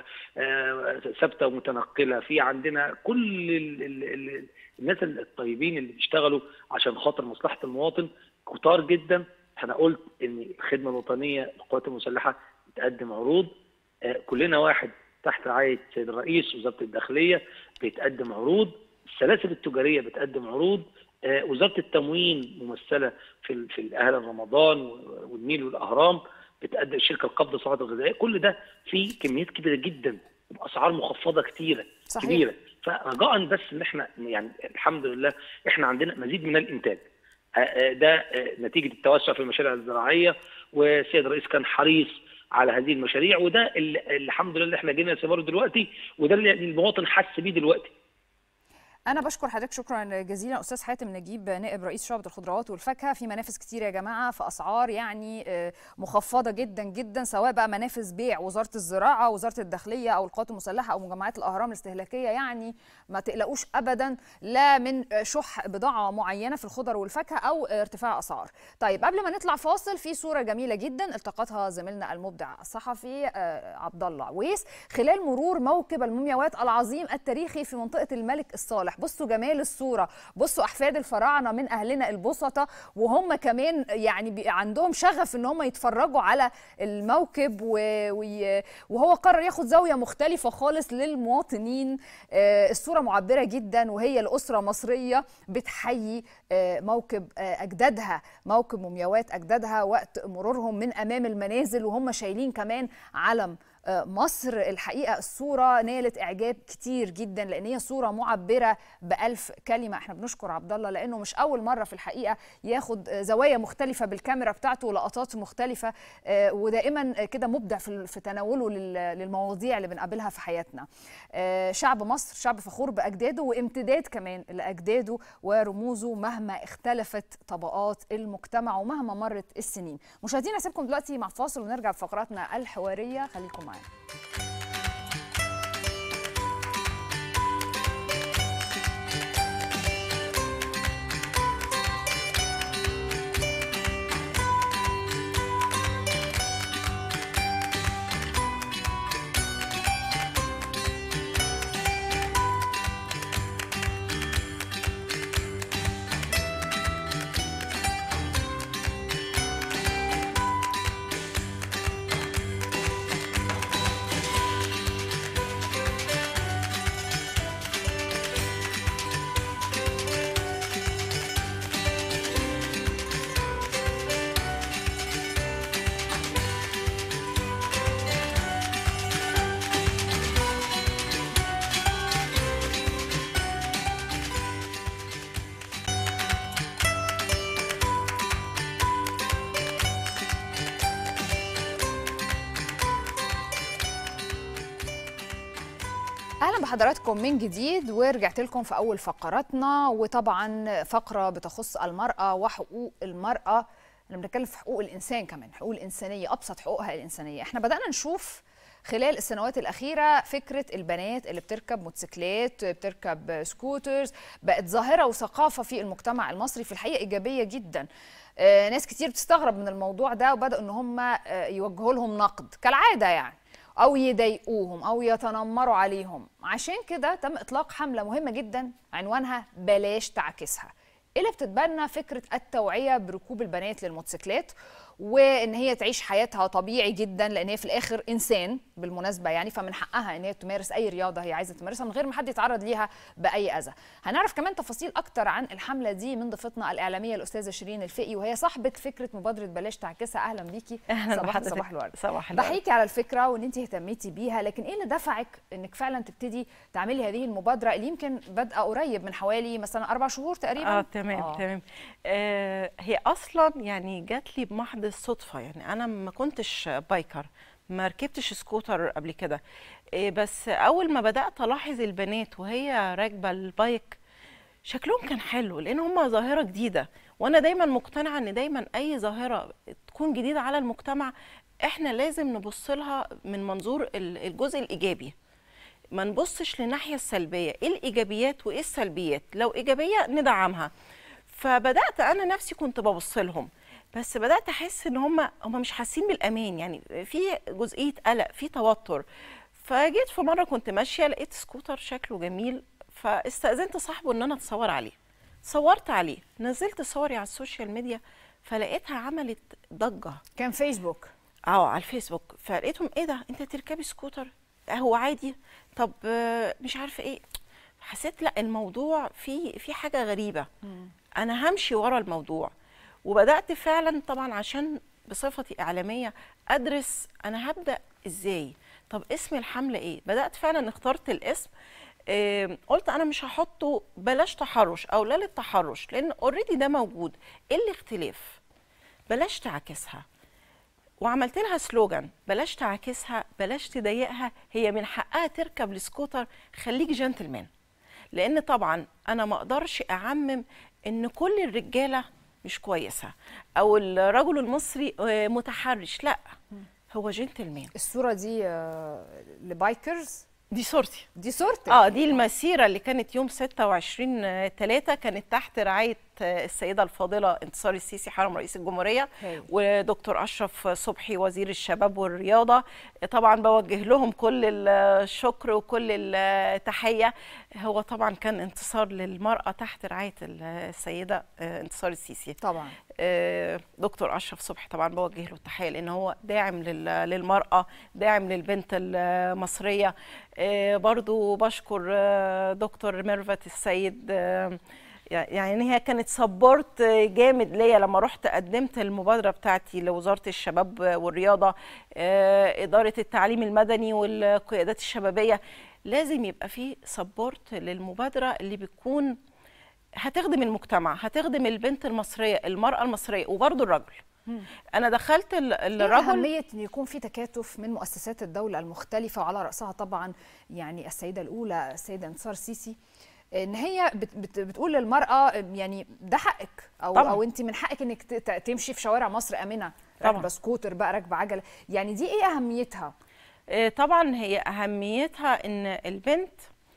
ثابته ومتنقله في عندنا كل ال ال ال الناس الطيبين اللي بيشتغلوا عشان خاطر مصلحه المواطن كتار جدا انا قلت ان الخدمه الوطنيه للقوات المسلحه بتقدم عروض كلنا واحد تحت رعايه السيد الرئيس وزاره الداخليه بيتقدم عروض السلاسل التجاريه بتقدم عروض وزاره التموين ممثله في في اهل رمضان والنيل والاهرام بتقدم شركه القبض الصناعات الغذائيه كل ده في كميات كبيره جدا باسعار مخفضه كتيره صحيح. كبيره فرجاء بس ان احنا يعني الحمد لله احنا عندنا مزيد من الانتاج ده نتيجه التوسع في المشاريع الزراعيه والسيد الرئيس كان حريص على هذه المشاريع وده اللي الحمد لله اللي احنا جينا ثماره دلوقتي وده اللي المواطن حس بيه دلوقتي أنا بشكر حضرتك شكرا جزيلا أستاذ حاتم نجيب نائب رئيس شعبة الخضروات والفاكهة في منافذ كتير يا جماعة في أسعار يعني مخفضة جدا جدا سواء بقى منافذ بيع وزارة الزراعة وزارة الداخلية أو القوات المسلحة أو مجمعات الأهرام الاستهلاكية يعني ما تقلقوش أبدا لا من شح بضاعة معينة في الخضر والفاكهة أو ارتفاع أسعار طيب قبل ما نطلع فاصل في صورة جميلة جدا التقطها زميلنا المبدع الصحفي عبد الله عويس خلال مرور موكب المومياوات العظيم التاريخي في منطقة الملك الصالح بصوا جمال الصورة بصوا أحفاد الفراعنة من أهلنا البسطة وهم كمان يعني عندهم شغف إن هم يتفرجوا على الموكب وهو قرر ياخد زاوية مختلفة خالص للمواطنين الصورة معبرة جدا وهي الأسرة مصرية بتحيي موكب أجدادها موكب مومياوات أجدادها وقت مرورهم من أمام المنازل وهم شايلين كمان علم مصر الحقيقه الصوره نالت اعجاب كتير جدا لان هي صوره معبره بألف كلمه احنا بنشكر عبد الله لانه مش اول مره في الحقيقه ياخد زوايا مختلفه بالكاميرا بتاعته ولقطات مختلفه ودائما كده مبدع في تناوله للمواضيع اللي بنقابلها في حياتنا شعب مصر شعب فخور باجداده وامتداد كمان لاجداده ورموزه مهما اختلفت طبقات المجتمع ومهما مرت السنين مشاهدينا اسيبكم دلوقتي مع فاصل ونرجع بفقراتنا الحواريه خليكم معانا اهلا بحضراتكم من جديد ورجعت لكم في اول فقراتنا وطبعا فقره بتخص المراه وحقوق المراه احنا بنتكلم في حقوق الانسان كمان حقوق الانسانيه ابسط حقوقها الانسانيه احنا بدانا نشوف خلال السنوات الأخيرة فكرة البنات اللي بتركب موتوسيكلات بتركب سكوترز بقت ظاهرة وثقافة في المجتمع المصري في الحقيقة إيجابية جدا آه ناس كتير بتستغرب من الموضوع ده وبدأوا إن هم آه يوجهوا لهم نقد كالعادة يعني او يضايقوهم او يتنمروا عليهم عشان كده تم اطلاق حمله مهمه جدا عنوانها بلاش تعكسها اللي بتتبنى فكره التوعيه بركوب البنات للموتوسيكلات وان هي تعيش حياتها طبيعي جدا لان هي في الاخر انسان بالمناسبه يعني فمن حقها ان هي تمارس اي رياضه هي عايزه تمارسها من غير ما حد يتعرض ليها باي اذى. هنعرف كمان تفاصيل اكتر عن الحمله دي من ضيفتنا الاعلاميه الاستاذه شيرين الفقي وهي صاحبه فكره مبادره بلاش تعكسها اهلا بيكي أهلاً صباح بحضرتك. صباح الورد صباح الورد. بحييكي على الفكره وان انت اهتميتي بيها لكن ايه اللي دفعك انك فعلا تبتدي تعملي هذه المبادره اللي يمكن بادئه قريب من حوالي مثلا اربع شهور تقريبا اه تمام آه. تمام آه هي اصلا يعني جات لي بمحض الصدفه يعني انا ما كنتش بايكر ما ركبتش سكوتر قبل كده آه بس اول ما بدات الاحظ البنات وهي راكبه البايك شكلهم كان حلو لان هم ظاهره جديده وانا دايما مقتنعه ان دايما اي ظاهره تكون جديده على المجتمع احنا لازم نبص لها من منظور ال- الجزء الايجابي ما نبصش للناحيه السلبيه ايه الايجابيات وايه السلبيات لو ايجابيه ندعمها فبدات انا نفسي كنت ببص لهم بس بدات احس ان هم هم مش حاسين بالامان يعني في جزئيه قلق في توتر فجيت في مره كنت ماشيه لقيت سكوتر شكله جميل فاستاذنت صاحبه ان انا اتصور عليه صورت عليه نزلت صوري على السوشيال ميديا فلقيتها عملت ضجه كان فيسبوك اه على الفيسبوك فلقيتهم ايه ده انت تركبي سكوتر آه، هو عادي طب آه، مش عارفه ايه حسيت لا الموضوع في في حاجه غريبه انا همشي ورا الموضوع وبدات فعلا طبعا عشان بصفتي اعلاميه ادرس انا هبدا ازاي طب اسم الحمله ايه بدات فعلا اخترت الاسم آه، قلت انا مش هحطه بلاش تحرش او لا للتحرش لان اوريدي ده موجود ايه الاختلاف بلاش تعكسها وعملت لها سلوجان بلاش تعاكسها بلاش تضايقها هي من حقها تركب السكوتر خليك جنتلمان لان طبعا انا ما اقدرش اعمم ان كل الرجاله مش كويسه او الرجل المصري آه، متحرش لا هو جنتلمان الصوره دي آه، لبايكرز دي صورتي دي صورتك اه دي المسيره اللي كانت يوم 26 3 كانت تحت رعايه آه، السيده الفاضله انتصار السيسي حرم رئيس الجمهوريه هايل. ودكتور اشرف صبحي وزير الشباب والرياضه طبعا بوجه لهم كل الشكر وكل التحيه هو طبعا كان انتصار للمراه تحت رعايه السيده آه، انتصار السيسي طبعا آه، دكتور اشرف صبحي طبعا بوجه له التحيه لان هو داعم لل- للمراه داعم للبنت المصريه آه، برضو بشكر آه، دكتور ميرفت السيد آه، يعني هي كانت سبورت جامد ليا لما رحت قدمت المبادره بتاعتي لوزاره الشباب والرياضه آه، اداره التعليم المدني والقيادات الشبابيه لازم يبقى في سبورت للمبادره اللي بتكون هتخدم المجتمع هتخدم البنت المصريه المراه المصريه وبرضه الرجل انا دخلت ال- ايه الرجل أهمية إن يكون في تكاتف من مؤسسات الدولة المختلفة وعلى رأسها طبعا يعني السيدة الأولى السيدة انتصار السيسي إن هي بت بت بتقول للمرأة يعني ده حقك أو طبعاً. أو أنت من حقك إنك ت- ت- تمشي في شوارع مصر آمنة طبعاً. راكبة سكوتر بقى راكبة عجلة يعني دي إيه أهميتها؟ آه، طبعا هي اهميتها ان البنت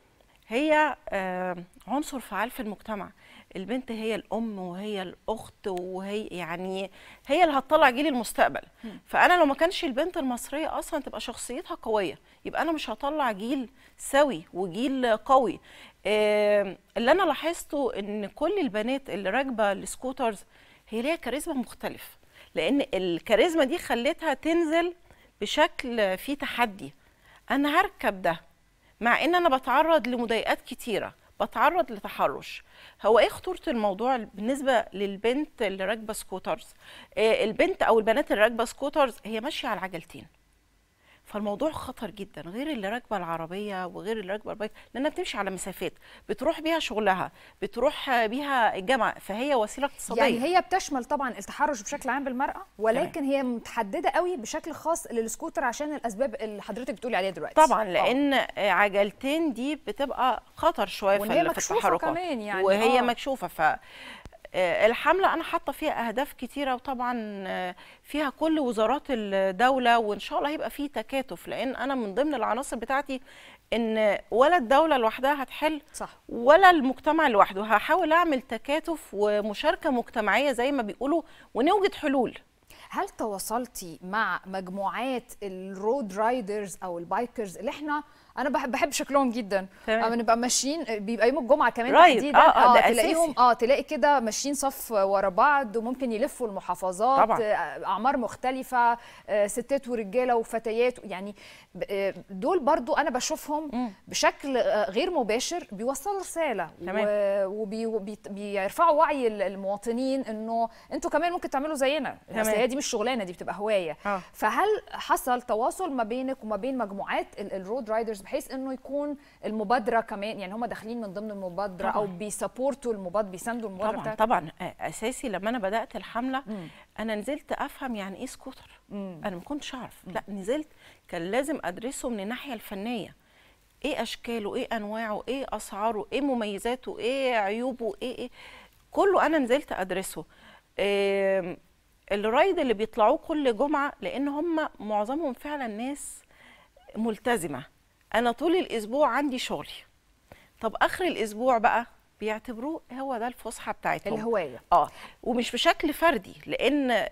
هي آه، عنصر فعال في المجتمع البنت هي الام وهي الاخت وهي يعني هي اللي هتطلع جيل المستقبل فانا لو ما كانش البنت المصريه اصلا تبقى شخصيتها قويه يبقى انا مش هطلع جيل سوي وجيل قوي آه، اللي انا لاحظته ان كل البنات اللي راكبه السكوترز هي ليها كاريزما مختلف لان الكاريزما دي خلتها تنزل بشكل فيه تحدي انا هركب ده مع ان انا بتعرض لمضايقات كتيره بتعرض لتحرش هو ايه خطوره الموضوع بالنسبه للبنت اللي راكبه سكوترز آه، البنت او البنات اللي راكبه سكوترز هي ماشيه على العجلتين فالموضوع خطر جدا غير اللي راكبه العربيه وغير اللي راكبه البايك لانها بتمشي على مسافات بتروح بيها شغلها بتروح بيها الجامعه فهي وسيله اقتصاديه يعني هي بتشمل طبعا التحرش بشكل عام بالمرأة ولكن هي متحددة قوي بشكل خاص للسكوتر عشان الأسباب اللي حضرتك بتقولي عليها دلوقتي طبعا لان عجلتين دي بتبقى خطر شويه وإن في هي ال- في مكشوفة التحركات كمان يعني، وهي آه. مكشوفه ف آه، الحمله انا حاطه فيها اهداف كتيره وطبعا آه، فيها كل وزارات الدوله وان شاء الله هيبقى فيه تكاتف لان انا من ضمن العناصر بتاعتي ان ولا الدوله لوحدها هتحل صح ولا المجتمع لوحده هحاول اعمل تكاتف ومشاركه مجتمعيه زي ما بيقولوا ونوجد حلول هل تواصلتي مع مجموعات الرود رايدرز او البايكرز اللي احنا انا بحب بحب شكلهم جدا تمام. اما نبقى ماشيين بيبقى يوم الجمعه كمان رايد. تحديدا آه، آه، ده تلاقيهم أساسي. اه تلاقي كده ماشيين صف ورا بعض وممكن يلفوا المحافظات طبعاً. آه، اعمار مختلفه آه، ستات ورجاله وفتيات يعني ب- آه، دول برضو انا بشوفهم بشكل آه، غير مباشر بيوصلوا رساله تمام. وبيرفعوا وعي ال- المواطنين انه انتوا كمان ممكن تعملوا زينا تمام. اصل هي دي مش شغلانه دي بتبقى هوايه آه. فهل حصل تواصل ما بينك وما بين مجموعات ال- الرود رايدرز بحيث انه يكون المبادره كمان يعني هم داخلين من ضمن المبادره او طبعاً. بيسابورتوا المبادره بيساندوا المبادره طبعا بتاعتك طبعا آه، اساسي لما انا بدات الحمله انا نزلت افهم يعني ايه سكوتر انا ما كنتش اعرف لا نزلت كان لازم ادرسه من الناحيه الفنيه ايه اشكاله ايه انواعه ايه اسعاره ايه مميزاته ايه عيوبه ايه ايه كله انا نزلت ادرسه آم، الرايد اللي بيطلعوه كل جمعه لان هم معظمهم فعلا ناس ملتزمه انا طول الاسبوع عندي شغلي طب اخر الاسبوع بقى بيعتبروه هو ده الفسحه بتاعتهم الهوايه اه ومش بشكل فردي لان ال-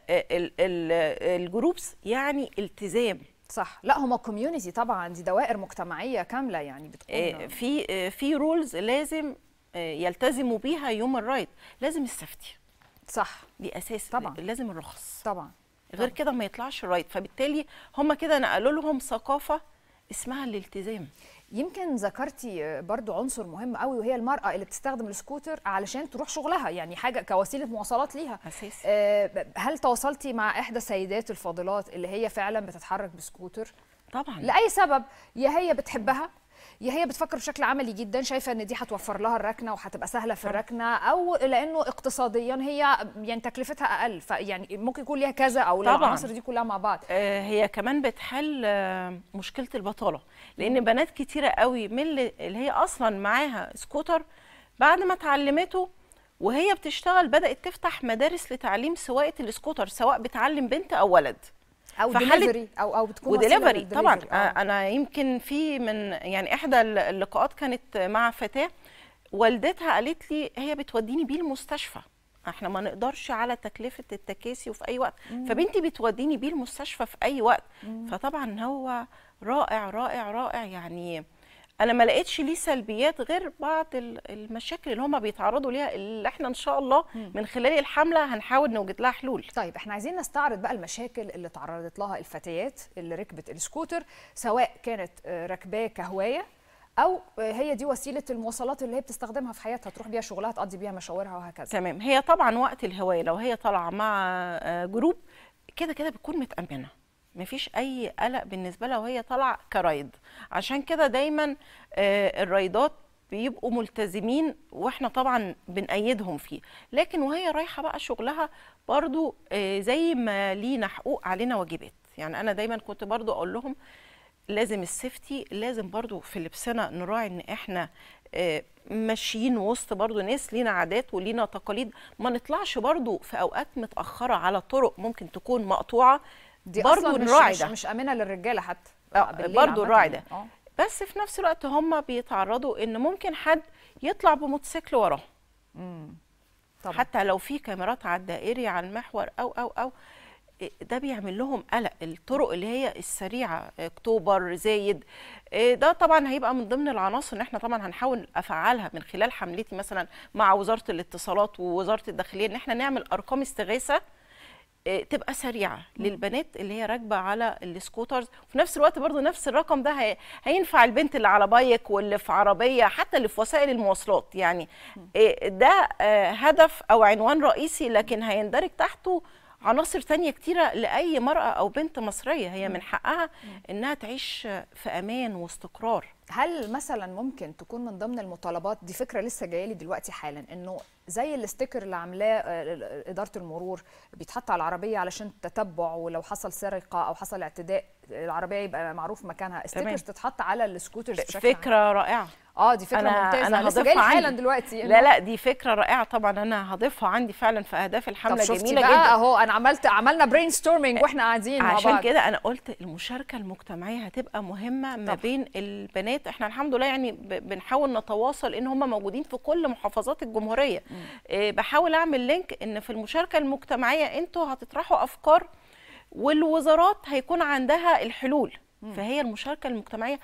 ال- الجروبس يعني التزام صح لا هم كوميونتي طبعا دي دوائر مجتمعيه كامله يعني بتكون آه، في آه، في رولز لازم آه، يلتزموا بيها يوم الرايد لازم السيفتي صح دي اساس طبعاً. لازم الرخص طبعا غير كده ما يطلعش الرايد فبالتالي هم كده نقلوا لهم ثقافه اسمها الالتزام يمكن ذكرتي برضو عنصر مهم قوي وهي المرأة اللي بتستخدم السكوتر علشان تروح شغلها يعني حاجة كوسيلة مواصلات ليها أساسي. آه، هل تواصلتي مع إحدى السيدات الفاضلات اللي هي فعلا بتتحرك بسكوتر طبعا لأي سبب يا هي بتحبها يا هي بتفكر بشكل عملي جدا شايفه ان دي هتوفر لها الركنه وهتبقى سهله في الركنه او لانه اقتصاديا هي يعني تكلفتها اقل فيعني ممكن يكون ليها كذا او طبعاً. العناصر دي كلها مع بعض آه، هي كمان بتحل آه، مشكله البطاله لان بنات كتيره قوي من اللي اللي هي اصلا معاها سكوتر بعد ما اتعلمته وهي بتشتغل بدات تفتح مدارس لتعليم سواقه السكوتر سواء بتعلم بنت او ولد او فحلت- دليفري او او بتكون وسيلة ودليفري طبعا للدليفري. آه. انا يمكن في من يعني احدى اللقاءات كانت مع فتاه والدتها قالت لي هي بتوديني بيه المستشفى احنا ما نقدرش على تكلفه التكاسي وفي اي وقت مم. فبنتي بتوديني بيه المستشفى في اي وقت مم. فطبعا هو رائع رائع رائع يعني انا ما لقيتش ليه سلبيات غير بعض ال- المشاكل اللي هم بيتعرضوا ليها اللي احنا ان شاء الله من خلال الحمله هنحاول نوجد لها حلول طيب احنا عايزين نستعرض بقى المشاكل اللي تعرضت لها الفتيات اللي ركبت السكوتر سواء كانت آه، راكباه كهوايه او آه، هي دي وسيله المواصلات اللي هي بتستخدمها في حياتها تروح بيها شغلها تقضي بيها مشاورها وهكذا تمام هي طبعا وقت الهوايه لو هي طالعه مع آه، جروب كده كده بتكون متامنه مفيش اي قلق بالنسبه لها وهي طالعه كرايد عشان كده دايما آه، الرايدات بيبقوا ملتزمين واحنا طبعا بنأيدهم فيه لكن وهي رايحه بقى شغلها برضو آه، زي ما لينا حقوق علينا واجبات يعني انا دايما كنت برضو اقول لهم لازم السيفتي لازم برضو في لبسنا نراعي ان احنا آه، ماشيين وسط برضو ناس لينا عادات ولينا تقاليد ما نطلعش برضو في اوقات متاخره على طرق ممكن تكون مقطوعه دي برضو اصلا مش نراعي مش, ده مش امنه للرجاله حتى آه، بالليل برضو عامة الراعي ده يعني. اه بس في نفس الوقت هم بيتعرضوا ان ممكن حد يطلع بموتوسيكل وراهم امم طبعا حتى لو في كاميرات على الدائري على المحور او او او إيه ده بيعمل لهم قلق الطرق اللي هي السريعه اكتوبر زايد إيه ده طبعا هيبقى من ضمن العناصر ان احنا طبعا هنحاول افعلها من خلال حملتي مثلا مع وزاره الاتصالات ووزاره الداخليه ان احنا نعمل ارقام استغاثه إيه، تبقى سريعه للبنات اللي هي راكبه على السكوترز وفي نفس الوقت برضو نفس الرقم ده هي هينفع البنت اللي على بايك واللي في عربيه حتى اللي في وسائل المواصلات يعني إيه، ده آه، هدف او عنوان رئيسي لكن هيندرج تحته عناصر تانية كتيرة لأي مرأة أو بنت مصرية هي من حقها إنها تعيش في أمان واستقرار هل مثلا ممكن تكون من ضمن المطالبات دي فكره لسه جايه لي دلوقتي حالا انه زي الاستيكر اللي عاملاه آه، اداره المرور بيتحط على العربيه علشان تتبع ولو حصل سرقه او حصل اعتداء العربيه يبقى معروف مكانها استيكرز تتحط على السكوترز بشكل عام. فكرة رائعة اه دي فكره أنا ممتازه أنا أنا لسه هضيفها جايه لي حالا عندي. دلوقتي لا لا دي فكرة رائعة طبعا أنا هضيفها عندي فعلا في أهداف طب الحملة شفتي جميلة بقى جدا اهو انا عملت عملنا برين ستورمينج واحنا قاعدين مع عشان بعض كده انا قلت المشاركه المجتمعيه هتبقى مهمه ما بين البنات احنا الحمد لله يعني ب- بنحاول نتواصل ان هم موجودين في كل محافظات الجمهوريه إيه بحاول اعمل لينك ان في المشاركه المجتمعيه انتوا هتطرحوا افكار والوزارات هيكون عندها الحلول فهي المشاركه المجتمعيه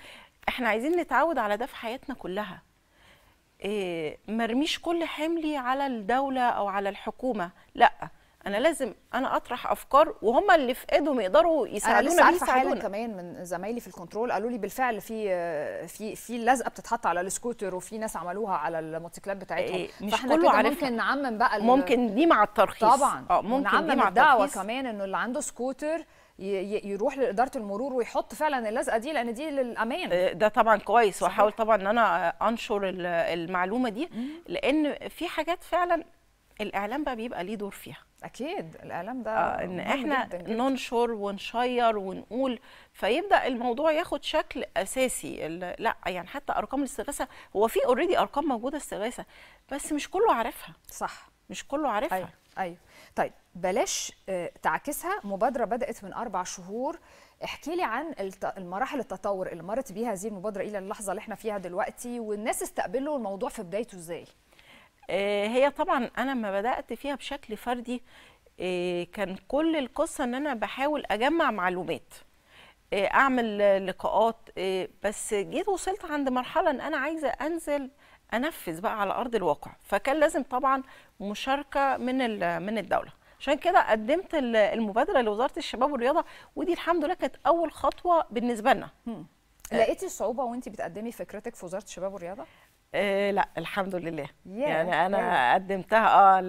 احنا عايزين نتعود على ده في حياتنا كلها إيه مرميش كل حملي على الدولة أو على الحكومة لا أنا لازم أنا أطرح أفكار وهم اللي في إيدهم يقدروا انا يساعدونا لسه عارفه حالا بيساعدونا كمان من زمايلي في الكنترول قالوا لي بالفعل في في في لزقه بتتحط على السكوتر وفي ناس عملوها على الموتوسيكلات بتاعتهم إيه، مش فاحنا كله كده عارفها. ممكن نعمم بقى ال- ممكن دي مع الترخيص طبعا اه ممكن دي ونعمم مع الدعوه الترخيص كمان انه اللي عنده سكوتر ي- ي- يروح لاداره المرور ويحط فعلا اللزقه دي لان دي للامان آه، ده طبعا كويس واحاول طبعا ان انا انشر ال- المعلومه دي لان في حاجات فعلا الاعلام بقى بيبقى ليه دور فيها اكيد الاعلام ده آه ان مهم احنا جداً جداً. ننشر ونشير ونقول فيبدا الموضوع ياخد شكل اساسي ال- لا يعني حتى ارقام الاستغاثه هو في اوريدي ارقام موجوده استغاثه بس مش كله عارفها صح مش كله عارفها ايوه ايوه طيب بلاش آه، تعكسها مبادره بدات من اربع شهور احكي لي عن الت- المراحل التطور اللي مرت بيها هذه المبادره الى اللحظه اللي احنا فيها دلوقتي والناس استقبلوا الموضوع في بدايته ازاي آه، هي طبعا انا لما بدات فيها بشكل فردي آه، كان كل القصه ان انا بحاول اجمع معلومات آه، اعمل آه، لقاءات آه، بس جيت وصلت عند مرحله ان انا عايزه انزل انفذ بقى على ارض الواقع فكان لازم طبعا مشاركه من ال- من الدوله عشان كده قدمت ال- المبادره لوزاره الشباب والرياضه ودي الحمد لله كانت اول خطوه بالنسبه لنا لقيتي صعوبه وانت بتقدمي فكرتك في وزاره الشباب والرياضه آه لا الحمد لله ياه، يعني انا حلو. قدمتها اه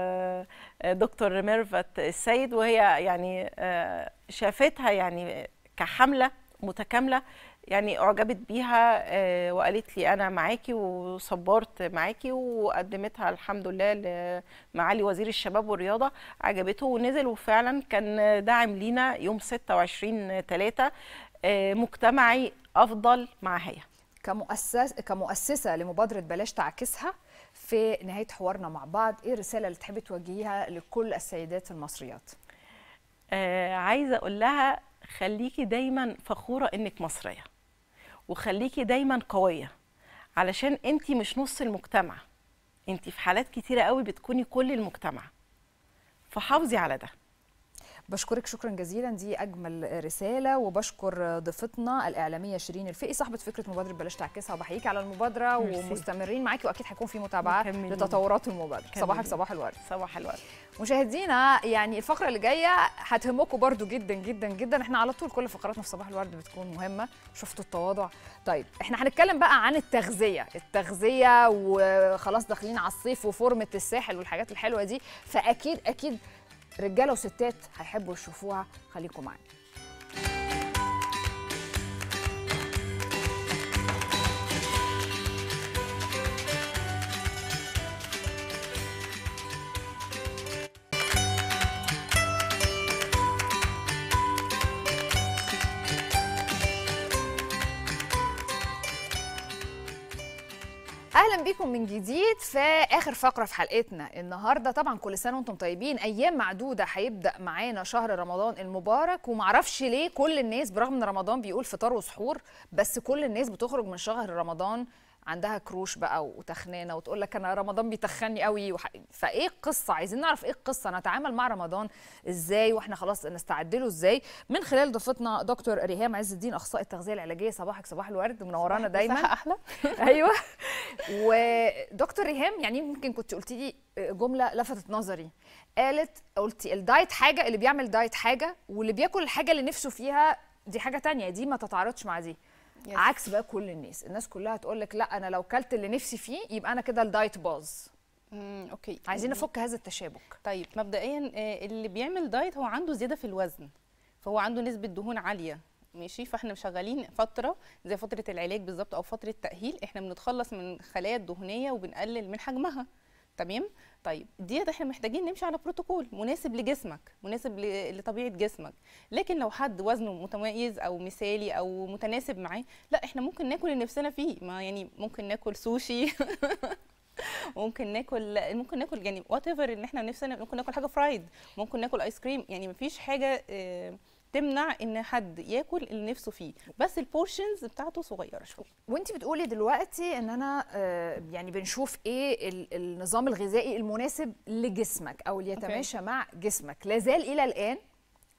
لدكتور ميرفت السيد وهي يعني آه شافتها يعني كحمله متكامله يعني اعجبت بيها آه وقالت لي انا معاكي وصبرت معاكي وقدمتها الحمد لله لمعالي وزير الشباب والرياضه عجبته ونزل وفعلا كان داعم لينا يوم 26 3 آه مجتمعي افضل مع هيا كمؤسس كمؤسسه لمبادره بلاش تعكسها في نهايه حوارنا مع بعض ايه الرساله اللي تحبي توجهيها لكل السيدات المصريات آه عايزه اقول لها خليكي دايما فخوره انك مصريه وخليكي دايما قويه علشان انت مش نص المجتمع انت في حالات كتيره قوي بتكوني كل المجتمع فحافظي على ده بشكرك شكرا جزيلا دي اجمل رساله وبشكر ضيفتنا الاعلاميه شيرين الفقي صاحبه فكره مبادره بلاش تعكسها وبحييكي على المبادره ميرسي. ومستمرين معاكي واكيد هيكون في متابعه مكملين. لتطورات المبادره مكملين. صباحك صباح الورد صباح الورد مشاهدينا يعني الفقره اللي جايه هتهمكم برضو جدا جدا جدا احنا على طول كل فقراتنا في صباح الورد بتكون مهمه شفتوا التواضع طيب احنا هنتكلم بقى عن التغذيه التغذيه وخلاص داخلين على الصيف وفورمه الساحل والحاجات الحلوه دي فاكيد اكيد رجاله وستات هيحبوا يشوفوها خليكم معانا اهلا بيكم من جديد في اخر فقره في حلقتنا النهارده طبعا كل سنه وانتم طيبين ايام معدوده هيبدا معانا شهر رمضان المبارك ومعرفش ليه كل الناس برغم ان رمضان بيقول فطار وسحور بس كل الناس بتخرج من شهر رمضان عندها كروش بقى وتخنانه وتقول لك انا رمضان بيتخني قوي وح... فايه القصه عايزين نعرف ايه القصه نتعامل مع رمضان ازاي واحنا خلاص نستعد له ازاي من خلال ضيفتنا دكتور ريهام عز الدين اخصائي التغذيه العلاجيه صباحك صباح الورد منورانا دايما صح احلى ايوه ودكتور ريهام يعني يمكن كنت قلتي لي جمله لفتت نظري قالت قلتي الدايت حاجه اللي بيعمل دايت حاجه واللي بياكل الحاجه اللي نفسه فيها دي حاجه تانية دي ما تتعارضش مع دي Yes. عكس بقى كل الناس الناس كلها تقول لك لا انا لو كلت اللي نفسي فيه يبقى انا كده الدايت باظ امم اوكي عايزين نفك هذا التشابك طيب مبدئيا آه، اللي بيعمل دايت هو عنده زياده في الوزن فهو عنده نسبه دهون عاليه ماشي فاحنا شغالين فتره زي فتره العلاج بالظبط او فتره تاهيل احنا بنتخلص من الخلايا الدهنيه وبنقلل من حجمها تمام طيب ديت احنا محتاجين نمشي على بروتوكول مناسب لجسمك مناسب ل- لطبيعه جسمك لكن لو حد وزنه متميز او مثالي او متناسب معاه لا احنا ممكن ناكل اللي نفسنا فيه ما يعني ممكن ناكل سوشي ممكن ناكل ممكن ناكل يعني وات ايفر ان احنا نفسنا ممكن ناكل حاجه فرايد ممكن ناكل ايس كريم يعني مفيش حاجه آه، تمنع ان حد ياكل اللي نفسه فيه بس البورشنز بتاعته صغيره شويه وانت بتقولي دلوقتي ان انا آه، يعني بنشوف ايه ال- النظام الغذائي المناسب لجسمك او اللي يتماشى مع جسمك لازال الى الان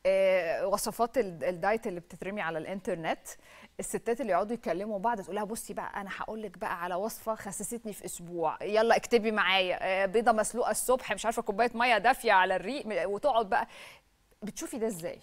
آه، وصفات ال- الدايت اللي بتترمي على الانترنت الستات اللي يقعدوا يكلموا بعض تقول لها بصي بقى انا هقول لك بقى على وصفه خسستني في اسبوع يلا اكتبي معايا آه، بيضه مسلوقه الصبح مش عارفه كوبايه ميه دافيه على الريق م- وتقعد بقى بتشوفي ده ازاي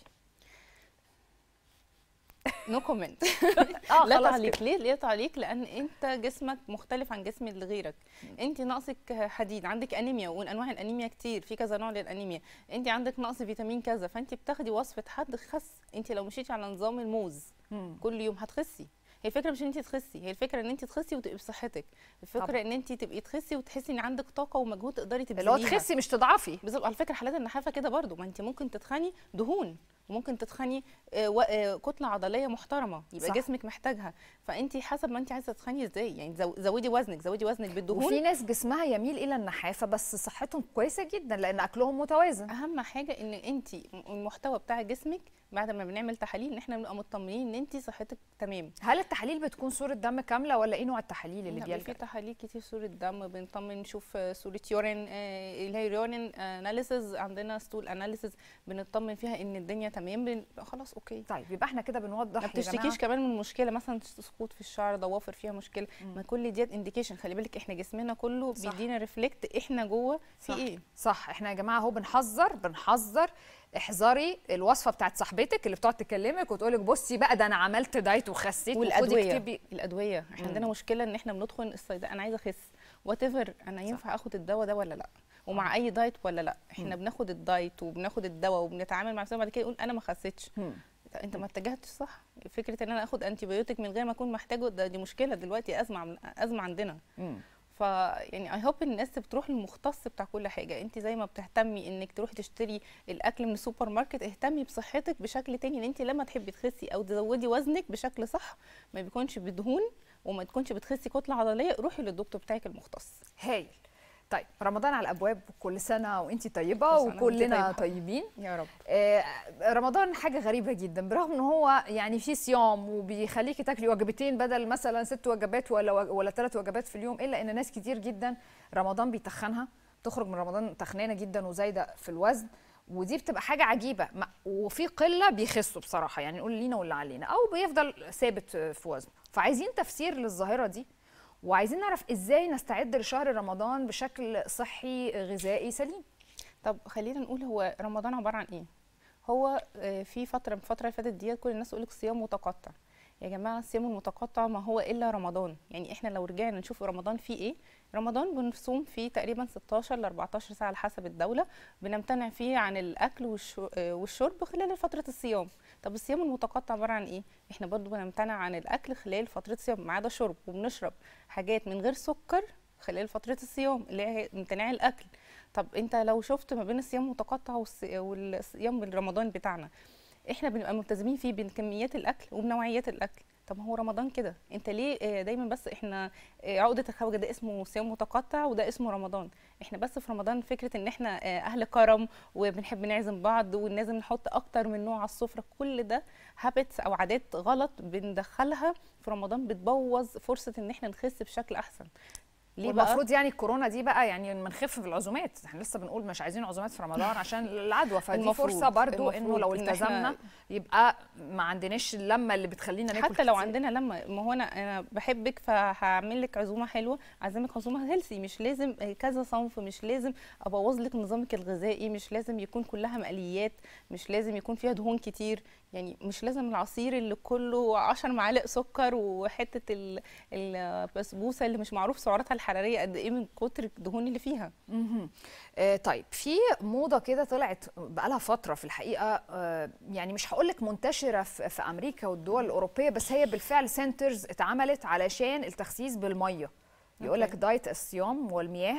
نو كومنت اه لا خلاص تعليق كده. ليه ليه تعليق لان انت جسمك مختلف عن جسم اللي غيرك انت ناقصك حديد عندك انيميا وانواع الانيميا كتير في كذا نوع للانيميا انت عندك نقص فيتامين كذا فانت بتاخدي وصفه حد خس انت لو مشيتي على نظام الموز كل يوم هتخسي هي الفكره مش ان انت تخسي هي الفكره ان انت تخسي وتبقي بصحتك الفكره طبعا. ان انت تبقي تخسي وتحسي ان عندك طاقه ومجهود تقدري اللي تبذليها هو تخسي مش تضعفي بالظبط على فكره حالات النحافه كده برضو ما انت ممكن تتخني دهون وممكن تتخني آه، و- آه، كتله عضليه محترمه يبقى صح. صح. جسمك محتاجها فانت حسب ما انت عايزه تتخني ازاي يعني زو- زودي وزنك زودي وزنك بالدهون وفي ناس جسمها يميل الى النحافه بس صحتهم كويسه جدا لان اكلهم متوازن اهم حاجه ان انت المحتوى بتاع جسمك بعد ما بنعمل تحاليل ان احنا بنبقى مطمنين ان انت صحتك تمام هل التحاليل بتكون صوره دم كامله ولا ايه نوع التحاليل اللي لا، بيبقى بيلجأ في تحاليل كتير صورة دم بنطمن نشوف آه، صورة يورين آه، اللي هي يورين اناليسز عندنا ستول اناليسز بنطمن فيها ان الدنيا تمام بن... خلاص اوكي طيب يبقى احنا كده بنوضح ما يا بتشتكيش جماعة. كمان من مشكله مثلا سقوط في الشعر ضوافر فيها مشكله ما كل ديت انديكيشن خلي بالك احنا جسمنا كله صح. بيدينا ريفلكت احنا جوه في صح. ايه صح احنا يا جماعه اهو بنحذر بنحذر احذري الوصفه بتاعت صاحبتك اللي بتقعد تكلمك وتقولك بصي بقى ده انا عملت دايت وخسيت وخدي والادويه اكتبي الادويه احنا عندنا مم. مشكله ان احنا بندخل الصيدليه انا عايزه اخس وات انا ينفع اخد الدواء ده ولا لا ومع اي دايت ولا لا احنا مم. بناخد الدايت وبناخد الدواء وبنتعامل مع نفسنا بعد كده يقول انا ما خسيتش مم. لا، انت ما اتجهتش صح فكره ان انا اخد انتي بيوتيك من غير ما اكون محتاجه ده دي مشكله دلوقتي ازمه عم- ازمه عندنا مم. ف يعني اي هوب الناس بتروح للمختص بتاع كل حاجه انت زي ما بتهتمي انك تروحي تشتري الاكل من السوبر ماركت اهتمي بصحتك بشكل تاني ان انت لما تحبي تخسي او تزودي وزنك بشكل صح ما بيكونش بدهون وما تكونش بتخسي كتله عضليه روحي للدكتور بتاعك المختص هايل طيب رمضان على الابواب كل سنه وانت طيبه كل سنة وانتي وكلنا طيبة. طيبين يا رب آه، رمضان حاجه غريبه جدا برغم ان هو يعني فيه صيام وبيخليكي تاكلي وجبتين بدل مثلا ست وجبات ولا ولا ثلاث وجبات في اليوم الا ان ناس كتير جدا رمضان بيتخنها تخرج من رمضان تخنانه جدا وزايده في الوزن ودي بتبقى حاجه عجيبه ما- وفي قله بيخسوا بصراحه يعني نقول لينا واللي علينا او بيفضل ثابت في وزنه فعايزين تفسير للظاهره دي وعايزين نعرف ازاي نستعد لشهر رمضان بشكل صحي غذائي سليم طب خلينا نقول هو رمضان عباره عن ايه هو آه، في فتره من الفتره اللي فاتت ديت كل الناس تقول لك صيام متقطع يا جماعه الصيام المتقطع ما هو الا رمضان يعني احنا لو رجعنا نشوف رمضان فيه ايه رمضان بنصوم فيه تقريبا 16 ل 14 ساعه على حسب الدوله بنمتنع فيه عن الاكل والش- آه، والشرب خلال فتره الصيام طب الصيام المتقطع عباره عن ايه احنا برضو بنمتنع عن الاكل خلال فتره الصيام ما عدا شرب وبنشرب حاجات من غير سكر خلال فتره الصيام اللي هي امتناع الاكل طب انت لو شفت ما بين الصيام المتقطع والص- والصيام بالرمضان بتاعنا احنا بنبقى ملتزمين فيه بين كميات الاكل وبنوعيات الاكل طب ما هو رمضان كده انت ليه آه، دايما بس احنا آه، عقده الخواجه ده اسمه صيام متقطع وده اسمه رمضان احنا بس في رمضان فكره ان احنا آه، اهل كرم وبنحب نعزم بعض ولازم نحط اكتر من نوع على السفره كل ده هابتس او عادات غلط بندخلها في رمضان بتبوظ فرصه ان احنا نخس بشكل احسن ليه بقى والمفروض يعني الكورونا دي بقى يعني ما نخف في العزومات احنا لسه بنقول مش عايزين عزومات في رمضان عشان العدوى فدي المفروض- فرصه برضو انه المفروض لو إن إحنا- التزمنا يبقى ما عندناش اللمه اللي بتخلينا ناكل حتى لو كتير. عندنا لما ما هو انا انا بحبك فهعمل لك عزومه حلوه عازمك عزومه هيلثي مش لازم كذا صنف مش لازم ابوظ لك نظامك الغذائي مش لازم يكون كلها مقليات مش لازم يكون فيها دهون كتير يعني مش لازم العصير اللي كله 10 معالق سكر وحته ال- البسبوسه اللي مش معروف سعراتها الحراريه قد ايه من كتر الدهون اللي فيها مهم. آه طيب في موضه كده طلعت بقالها فتره في الحقيقه آه يعني مش هقول لك منتشره في, في امريكا والدول الاوروبيه بس هي بالفعل سنترز اتعملت علشان التخسيس بالميه يقول لك أوكي. دايت الصيام والمياه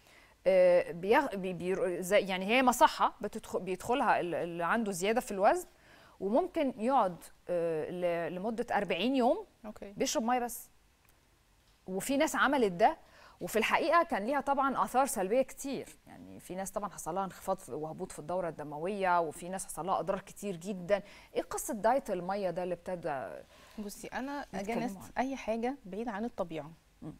آه بيغ... بي... بي... زي يعني هي مصحه بتدخل بيدخلها ال- اللي عنده زياده في الوزن وممكن يقعد آه ل... لمده 40 يوم اوكي بيشرب ميه بس وفي ناس عملت ده وفي الحقيقه كان ليها طبعا اثار سلبيه كتير يعني في ناس طبعا حصل لها انخفاض في- وهبوط في الدوره الدمويه وفي ناس حصل لها اضرار كتير جدا ايه قصه دايت الميه ده اللي ابتدى بصي انا نتكلموا اجنست اي حاجه بعيده عن الطبيعه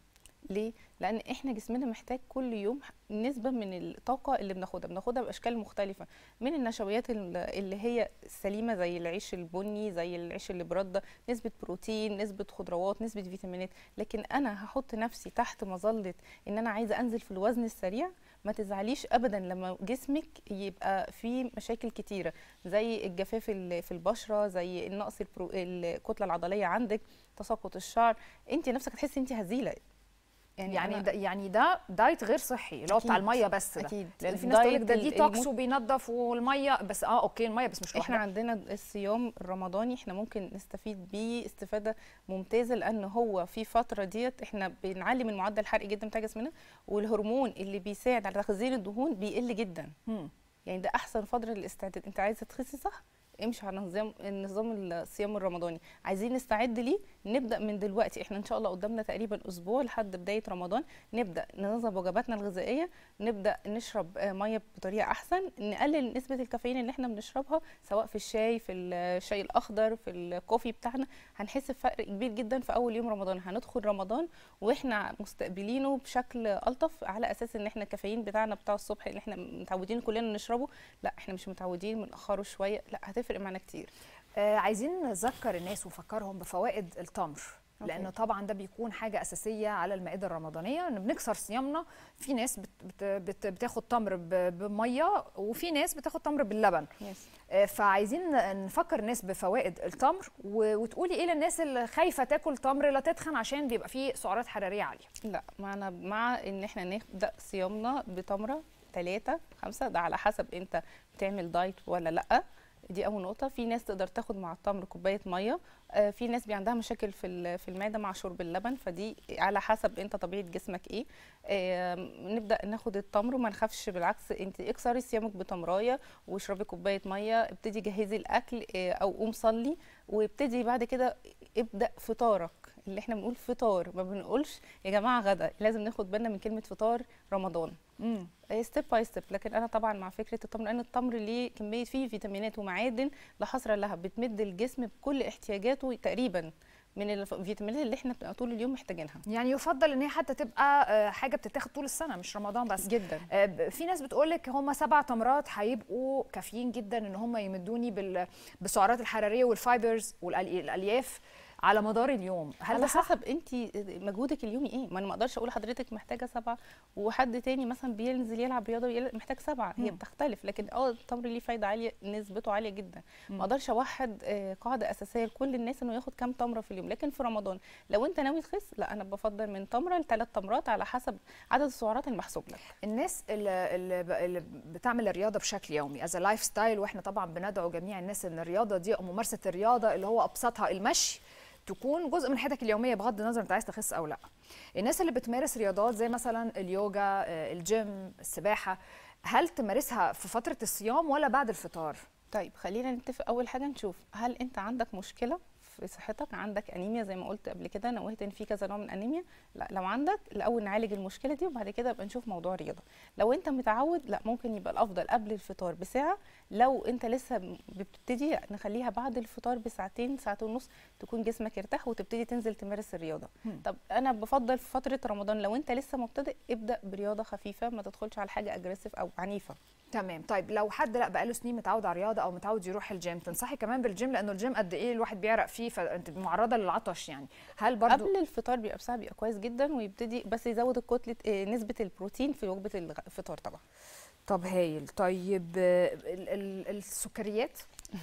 ليه لان احنا جسمنا محتاج كل يوم نسبه من الطاقه اللي بناخدها بناخدها باشكال مختلفه من النشويات ال- اللي هي السليمه زي العيش البني زي العيش اللي برده نسبه بروتين نسبه خضروات نسبه فيتامينات لكن انا هحط نفسي تحت مظله ان انا عايزه انزل في الوزن السريع ما تزعليش ابدا لما جسمك يبقى فيه مشاكل كتيره زي الجفاف ال- في البشره زي النقص البرو... الكتله العضليه عندك تساقط الشعر انت نفسك هتحسي انت هزيله يعني يعني يعني أنا- ده, يعني ده دايت غير صحي اللي هو بتاع أكيد. الميه بس ده أكيد. لان في ناس تقول لك ده الدايت دي توكس المت- وبينظف والميه بس اه اوكي الميه بس مش احنا لوحدها عندنا الصيام الرمضاني احنا ممكن نستفيد بيه استفاده ممتازه لان هو في فتره ديت احنا بنعلي من معدل الحرق جدا بتاع جسمنا والهرمون اللي بيساعد على تخزين الدهون بيقل جدا مم. يعني ده احسن فتره للاستعداد انت عايزه تخسي صح امشي على نظام النظام الصيام الرمضاني عايزين نستعد ليه نبدا من دلوقتي احنا ان شاء الله قدامنا تقريبا اسبوع لحد بدايه رمضان نبدا ننظم وجباتنا الغذائيه نبدا نشرب آه، ميه بطريقه احسن نقلل نسبه الكافيين اللي احنا بنشربها سواء في الشاي في الشاي الاخضر في الكوفي بتاعنا هنحس بفرق كبير جدا في اول يوم رمضان هندخل رمضان واحنا مستقبلينه بشكل الطف على اساس ان احنا الكافيين بتاعنا بتاع الصبح اللي احنا متعودين كلنا نشربه لا احنا مش متعودين بنأخره شويه لا هتفرق معانا كتير آه عايزين نذكر الناس ونفكرهم بفوائد التمر لانه طبعا ده بيكون حاجه اساسيه على المائده الرمضانيه ان بنكسر صيامنا في ناس بت بت بت بتاخد تمر ب- بميه وفي ناس بتاخد تمر باللبن آه، فعايزين نفكر الناس بفوائد التمر و- وتقولي ايه للناس اللي خايفه تاكل تمر لا تتخن عشان بيبقى فيه سعرات حراريه عاليه لا معنا مع ان احنا نبدا صيامنا بتمره ثلاثة خمسة ده على حسب انت بتعمل دايت ولا لا دي اول نقطه في ناس تقدر تاخد مع التمر كوبايه ميه آه، في ناس بي عندها مشاكل في ال- في المعده مع شرب اللبن فدي على حسب انت طبيعه جسمك ايه آه، نبدا ناخد التمر وما نخافش بالعكس انت اكسري صيامك بتمرايه واشربي كوبايه ميه ابتدي جهزي الاكل آه، او قوم صلي وابتدي بعد كده ابدا فطارك اللي احنا بنقول فطار ما بنقولش يا جماعه غدا لازم ناخد بالنا من كلمه فطار رمضان امم ستيب باي ستيب لكن انا طبعا مع فكره التمر لان التمر ليه كميه فيه فيتامينات ومعادن لا حصر لها بتمد الجسم بكل احتياجاته تقريبا من الفيتامينات اللي احنا بنبقى طول اليوم محتاجينها يعني يفضل ان هي حتى تبقى آه، حاجه بتتاخد طول السنه مش رمضان بس جدا آه، ب- في ناس بتقول لك هم سبع تمرات هيبقوا كافيين جدا ان هم يمدوني بال- بالسعرات الحراريه والفايبرز والالياف على مدار اليوم هل على ده صح؟ حسب انت مجهودك اليومي ايه ما انا ما اقدرش اقول لحضرتك محتاجه سبعه وحد تاني مثلا بينزل يلعب رياضه ويل- محتاج سبعه هي مم. بتختلف لكن اه التمر ليه فايده عاليه نسبته عاليه جدا مم. ما اقدرش اوحد آه، قاعده اساسيه لكل الناس انه ياخد كام تمره في اليوم لكن في رمضان لو انت ناوي تخس لا انا بفضل من تمره لثلاث تمرات على حسب عدد السعرات المحسوب لك الناس اللي, اللي, ب- اللي بتعمل الرياضه بشكل يومي از لايف ستايل واحنا طبعا بندعو جميع الناس ان الرياضه دي او ممارسه الرياضه اللي هو ابسطها المشي تكون جزء من حياتك اليوميه بغض النظر انت عايز تخس او لا الناس اللي بتمارس رياضات زي مثلا اليوجا آه، الجيم السباحه هل تمارسها في فتره الصيام ولا بعد الفطار طيب خلينا نتفق اول حاجه نشوف هل انت عندك مشكله في صحتك عندك انيميا زي ما قلت قبل كده نوهت ان في كذا نوع من انيميا لا لو عندك الاول نعالج المشكله دي وبعد كده يبقى نشوف موضوع الرياضه لو انت متعود لا ممكن يبقى الافضل قبل الفطار بساعه لو انت لسه م- بتبتدي نخليها بعد الفطار بساعتين ساعتين ونص تكون جسمك ارتاح وتبتدي تنزل تمارس الرياضه مم. طب انا بفضل في فتره رمضان لو انت لسه مبتدئ ابدا برياضه خفيفه ما تدخلش على حاجه اجريسيف او عنيفه تمام طيب لو حد لا بقاله سنين متعود على الرياضه او متعود يروح الجيم تنصحي كمان بالجيم لانه الجيم قد ايه الواحد بيعرق فيه فانت معرضه للعطش يعني هل برضو قبل الفطار بيبقى بساعه بيبقى كويس جدا ويبتدي بس يزود الكتله آه، نسبه البروتين في وجبه الغ- الفطار طبعا طب هايل طيب آه، ال- ال- السكريات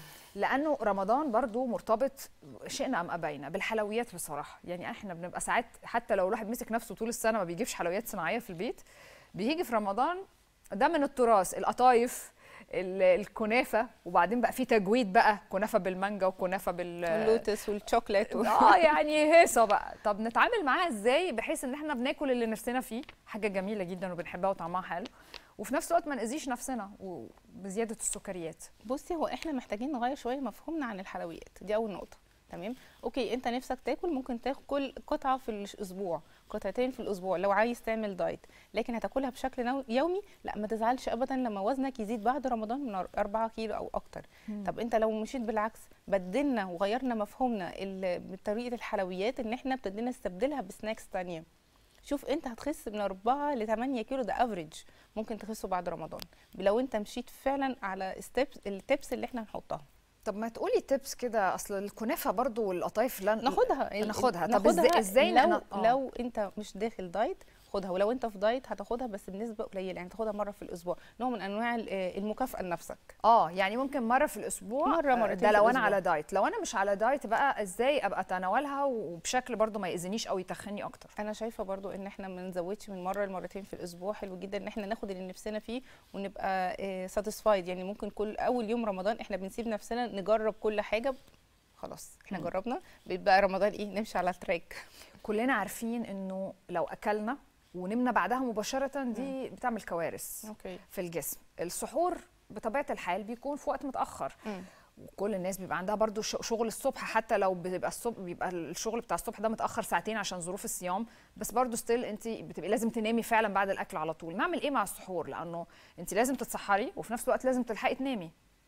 لانه رمضان برضو مرتبط شئنا ام ابينا بالحلويات بصراحه يعني احنا بنبقى ساعات حتى لو الواحد مسك نفسه طول السنه ما بيجيبش حلويات صناعيه في البيت بيجي في رمضان ده من التراث القطايف ال- الكنافه وبعدين بقى في تجويد بقى كنافه بالمانجا وكنافه بال اللوتس والشوكليت و- اه يعني هيصه بقى طب نتعامل معاها ازاي بحيث ان احنا بناكل اللي نفسنا فيه حاجه جميله جدا وبنحبها وطعمها حلو وفي نفس الوقت ما نأذيش نفسنا وبزياده السكريات بصي هو احنا محتاجين نغير شويه مفهومنا عن الحلويات دي اول نقطه تمام اوكي انت نفسك تاكل ممكن تاكل قطعه في الاسبوع قطعتين في الاسبوع لو عايز تعمل دايت لكن هتاكلها بشكل نو- يومي لا ما تزعلش ابدا لما وزنك يزيد بعد رمضان من 4 كيلو او اكتر مم. طب انت لو مشيت بالعكس بدلنا وغيرنا مفهومنا ال- بطريقه الحلويات ان احنا ابتدينا نستبدلها بسناكس تانية شوف انت هتخس من 4 ل 8 كيلو ده افريج ممكن تخسه بعد رمضان لو انت مشيت فعلا على ستيبس التبس اللي احنا هنحطها طب ما تقولي تيبس كده اصل الكنافه برضو والقطايف لن ناخدها ال- ناخدها طب ناخدها ازاي ازاي لو نح- آه. لو انت مش داخل دايت خدها ولو انت في دايت هتاخدها بس بنسبه قليله يعني تاخدها مره في الاسبوع نوع من انواع ال- آه، المكافاه لنفسك اه يعني ممكن مره في الاسبوع مرة، آه، مرتين ده في لو انا الأسبوع. على دايت لو انا مش على دايت بقى ازاي ابقى اتناولها وبشكل برضو ما ياذينيش او يتخني اكتر انا شايفه برضو ان احنا ما نزودش من مره لمرتين في الاسبوع حلو جدا ان احنا ناخد اللي نفسنا فيه ونبقى ساتيسفايد يعني ممكن كل اول يوم رمضان احنا بنسيب نفسنا نجرب كل حاجه خلاص احنا مم. جربنا بيبقى رمضان ايه نمشي على التراك كلنا عارفين انه لو اكلنا ونمنا بعدها مباشره دي بتعمل كوارث اوكي في الجسم السحور بطبيعه الحال بيكون في وقت متاخر وكل الناس بيبقى عندها برضو ش- شغل الصبح حتى لو بيبقى الصبح بيبقى الشغل بتاع الصبح ده متاخر ساعتين عشان ظروف الصيام بس برضو ستيل انت بتبقي لازم تنامي فعلا بعد الاكل على طول نعمل ايه مع السحور لانه انت لازم تتسحري وفي نفس الوقت لازم تلحقي تنامي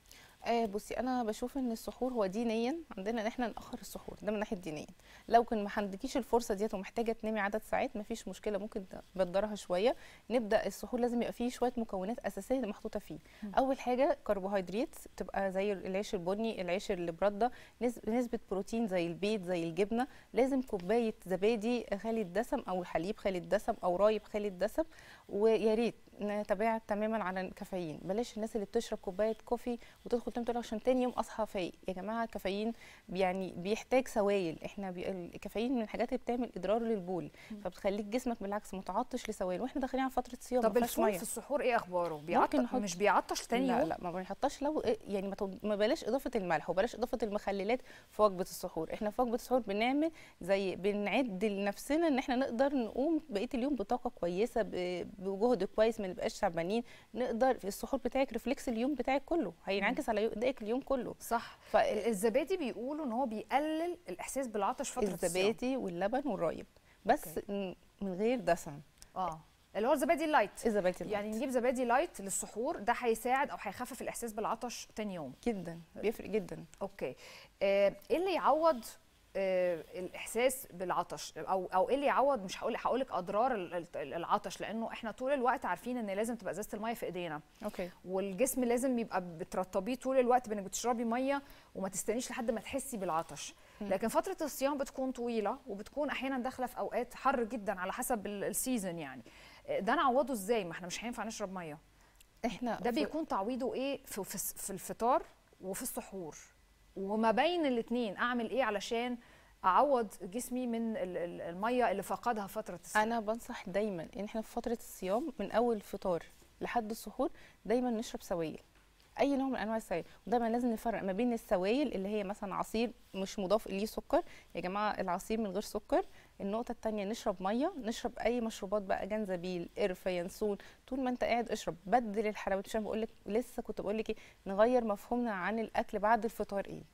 آه بصي انا بشوف ان السحور هو دينيا عندنا ان احنا ناخر السحور ده من ناحيه دينيا لو كان ما عندكيش الفرصه ديت ومحتاجه تنامي عدد ساعات مفيش مشكله ممكن تبدرها شويه نبدا السحور لازم يبقى فيه شويه مكونات اساسيه محطوطه فيه مم. اول حاجه كربوهيدرات تبقى زي العيش البني العيش اللي برده نسب- نسبه بروتين زي البيض زي الجبنه لازم كوبايه زبادي خالي الدسم او حليب خالي الدسم او رايب خالي الدسم ويا ريت نتابع تماما على الكافيين بلاش الناس اللي بتشرب كوبايه كوفي وتدخل تنام تقول عشان تاني يوم اصحى فايق يا جماعه الكافيين يعني بيحتاج سوائل احنا بي... الكافيين من الحاجات اللي بتعمل اضرار للبول فبتخليك جسمك بالعكس متعطش لسوائل واحنا داخلين على فتره صيام طب ما فيهاش الفول مية. في السحور ايه اخباره ممكن بيعطش نحط- مش بيعطش تاني لا يوم لا ما بنحطش لو يعني ما, تض- ما بلاش اضافه الملح وبلاش اضافه المخللات في وجبه السحور احنا في وجبه السحور بنعمل زي بنعد لنفسنا ان احنا نقدر نقوم بقيه اليوم بطاقه كويسه ب- بجهد كويس ما نبقاش تعبانين نقدر في السحور بتاعك ريفلكس اليوم بتاعك كله هينعكس على ادائك اليوم كله صح الزبادي بيقولوا ان هو بيقلل الاحساس بالعطش فتره الصيام الزبادي واللبن والرايب بس م- من غير دسم اه اللي هو الزبادي اللايت الزبادي اللايت. يعني نجيب زبادي لايت للسحور ده هيساعد او هيخفف الاحساس بالعطش تاني يوم جدا بيفرق جدا اوكي آه، ايه اللي يعوض آه، الاحساس بالعطش او او ايه اللي يعوض مش هقول هقول لك اضرار ال- ال- العطش لانه احنا طول الوقت عارفين ان لازم تبقى ازازه الميه في ايدينا اوكي والجسم لازم يبقى بترطبيه طول الوقت بانك بتشربي ميه وما تستنيش لحد ما تحسي بالعطش مم. لكن فتره الصيام بتكون طويله وبتكون احيانا داخله في اوقات حر جدا على حسب ال- السيزون يعني آه، ده نعوضه ازاي ما احنا مش هينفع نشرب ميه احنا ده في- بيكون تعويضه ايه في في في الفطار وفي السحور وما بين الاثنين اعمل ايه علشان اعوض جسمي من ال- ال- الميه اللي فقدها فتره الصيام انا بنصح دايما ان احنا في فتره الصيام من اول الفطار لحد السحور دايما نشرب سوائل اي نوع من انواع السوائل ودايما لازم نفرق ما بين السوائل اللي هي مثلا عصير مش مضاف اليه سكر يا جماعه العصير من غير سكر النقطه الثانيه نشرب ميه نشرب اي مشروبات بقى جنزبيل قرفه ينسون طول ما انت قاعد اشرب بدل الحلويات عشان بقول لك لسه كنت بقول لك ايه نغير مفهومنا عن الاكل بعد الفطار ايه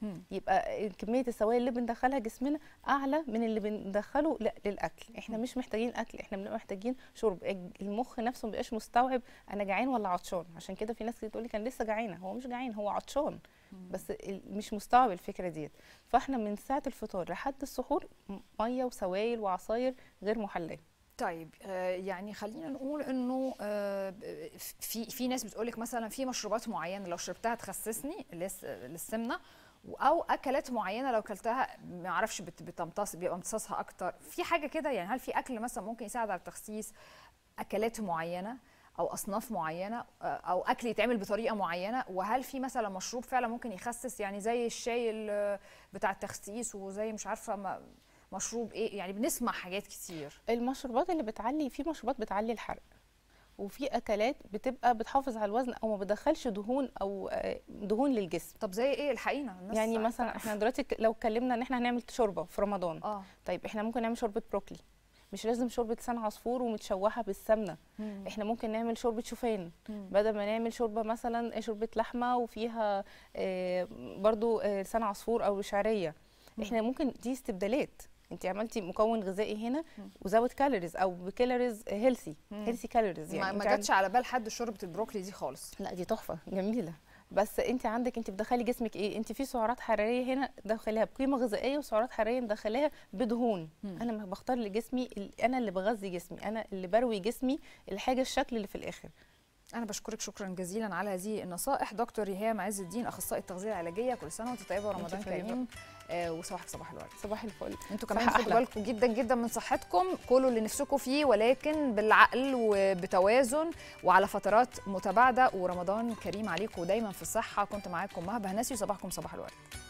يبقى كميه السوائل اللي بندخلها جسمنا اعلى من اللي بندخله لا للاكل احنا مش محتاجين اكل احنا بنبقى محتاجين شرب الج- المخ نفسه ما بيبقاش مستوعب انا جعان ولا عطشان عشان كده في ناس كتير تقول لي كان لسه جعانه هو مش جعان هو عطشان بس ال- مش مستوعب الفكره ديت فاحنا من ساعه الفطار لحد السحور م- ميه وسوائل وعصاير غير محلاه طيب آه، يعني خلينا نقول انه آه، ب- في في ناس بتقولك مثلا في مشروبات معينه لو شربتها تخسسني للس- للسمنه او اكلات معينه لو اكلتها ما اعرفش بت- بتمتص بيبقى امتصاصها اكتر في حاجه كده يعني هل في اكل مثلا ممكن يساعد على التخسيس اكلات معينه او اصناف معينه آه، او اكل يتعمل بطريقه معينه وهل في مثلا مشروب فعلا ممكن يخسس يعني زي الشاي ال- بتاع التخسيس وزي مش عارفه ما- مشروب ايه يعني بنسمع حاجات كتير المشروبات اللي بتعلي في مشروبات بتعلي الحرق وفي اكلات بتبقى بتحافظ على الوزن او ما بتدخلش دهون او آه، دهون للجسم طب زي ايه الحقيقه الناس يعني عايزة مثلا تعرف. احنا دلوقتي ك- لو اتكلمنا ان احنا هنعمل شوربه في رمضان اه طيب احنا ممكن نعمل شوربه بروكلي مش لازم شوربه لسان عصفور ومتشوحه بالسمنه مم. احنا ممكن نعمل شوربه شوفان مم. بدل ما نعمل شوربه مثلا شوربه لحمه وفيها آه، برضو آه، لسان عصفور او شعريه احنا ممكن دي استبدالات انت عملتي مكون غذائي هنا وزود كالوريز او بكالوريز هيلثي مم. هيلثي كالوريز ما, يعني ما انت جاتش على بال حد شوربه البروكلي دي خالص لا دي تحفه جميله بس انت عندك انت بتدخلي جسمك ايه انت في سعرات حراريه هنا داخلها بقيمه غذائيه وسعرات حراريه مدخلاها بدهون مم. انا ما بختار لجسمي ال- انا اللي بغذي جسمي انا اللي بروي جسمي الحاجه الشكل اللي في الاخر انا بشكرك شكرا جزيلا على هذه النصائح دكتور ريهام عز الدين اخصائي التغذيه العلاجيه كل سنه وانت طيبه ورمضان وانت طيبة. كريم آه وصباحك صباح الورد صباح الفل انتوا كمان صباح خدوا أحلى. بالكم جدا جدا من صحتكم كلوا اللي نفسكم فيه ولكن بالعقل وبتوازن وعلى فترات متباعده ورمضان كريم عليكم دايما في الصحه كنت معاكم مها بهنسي وصباحكم صباح الورد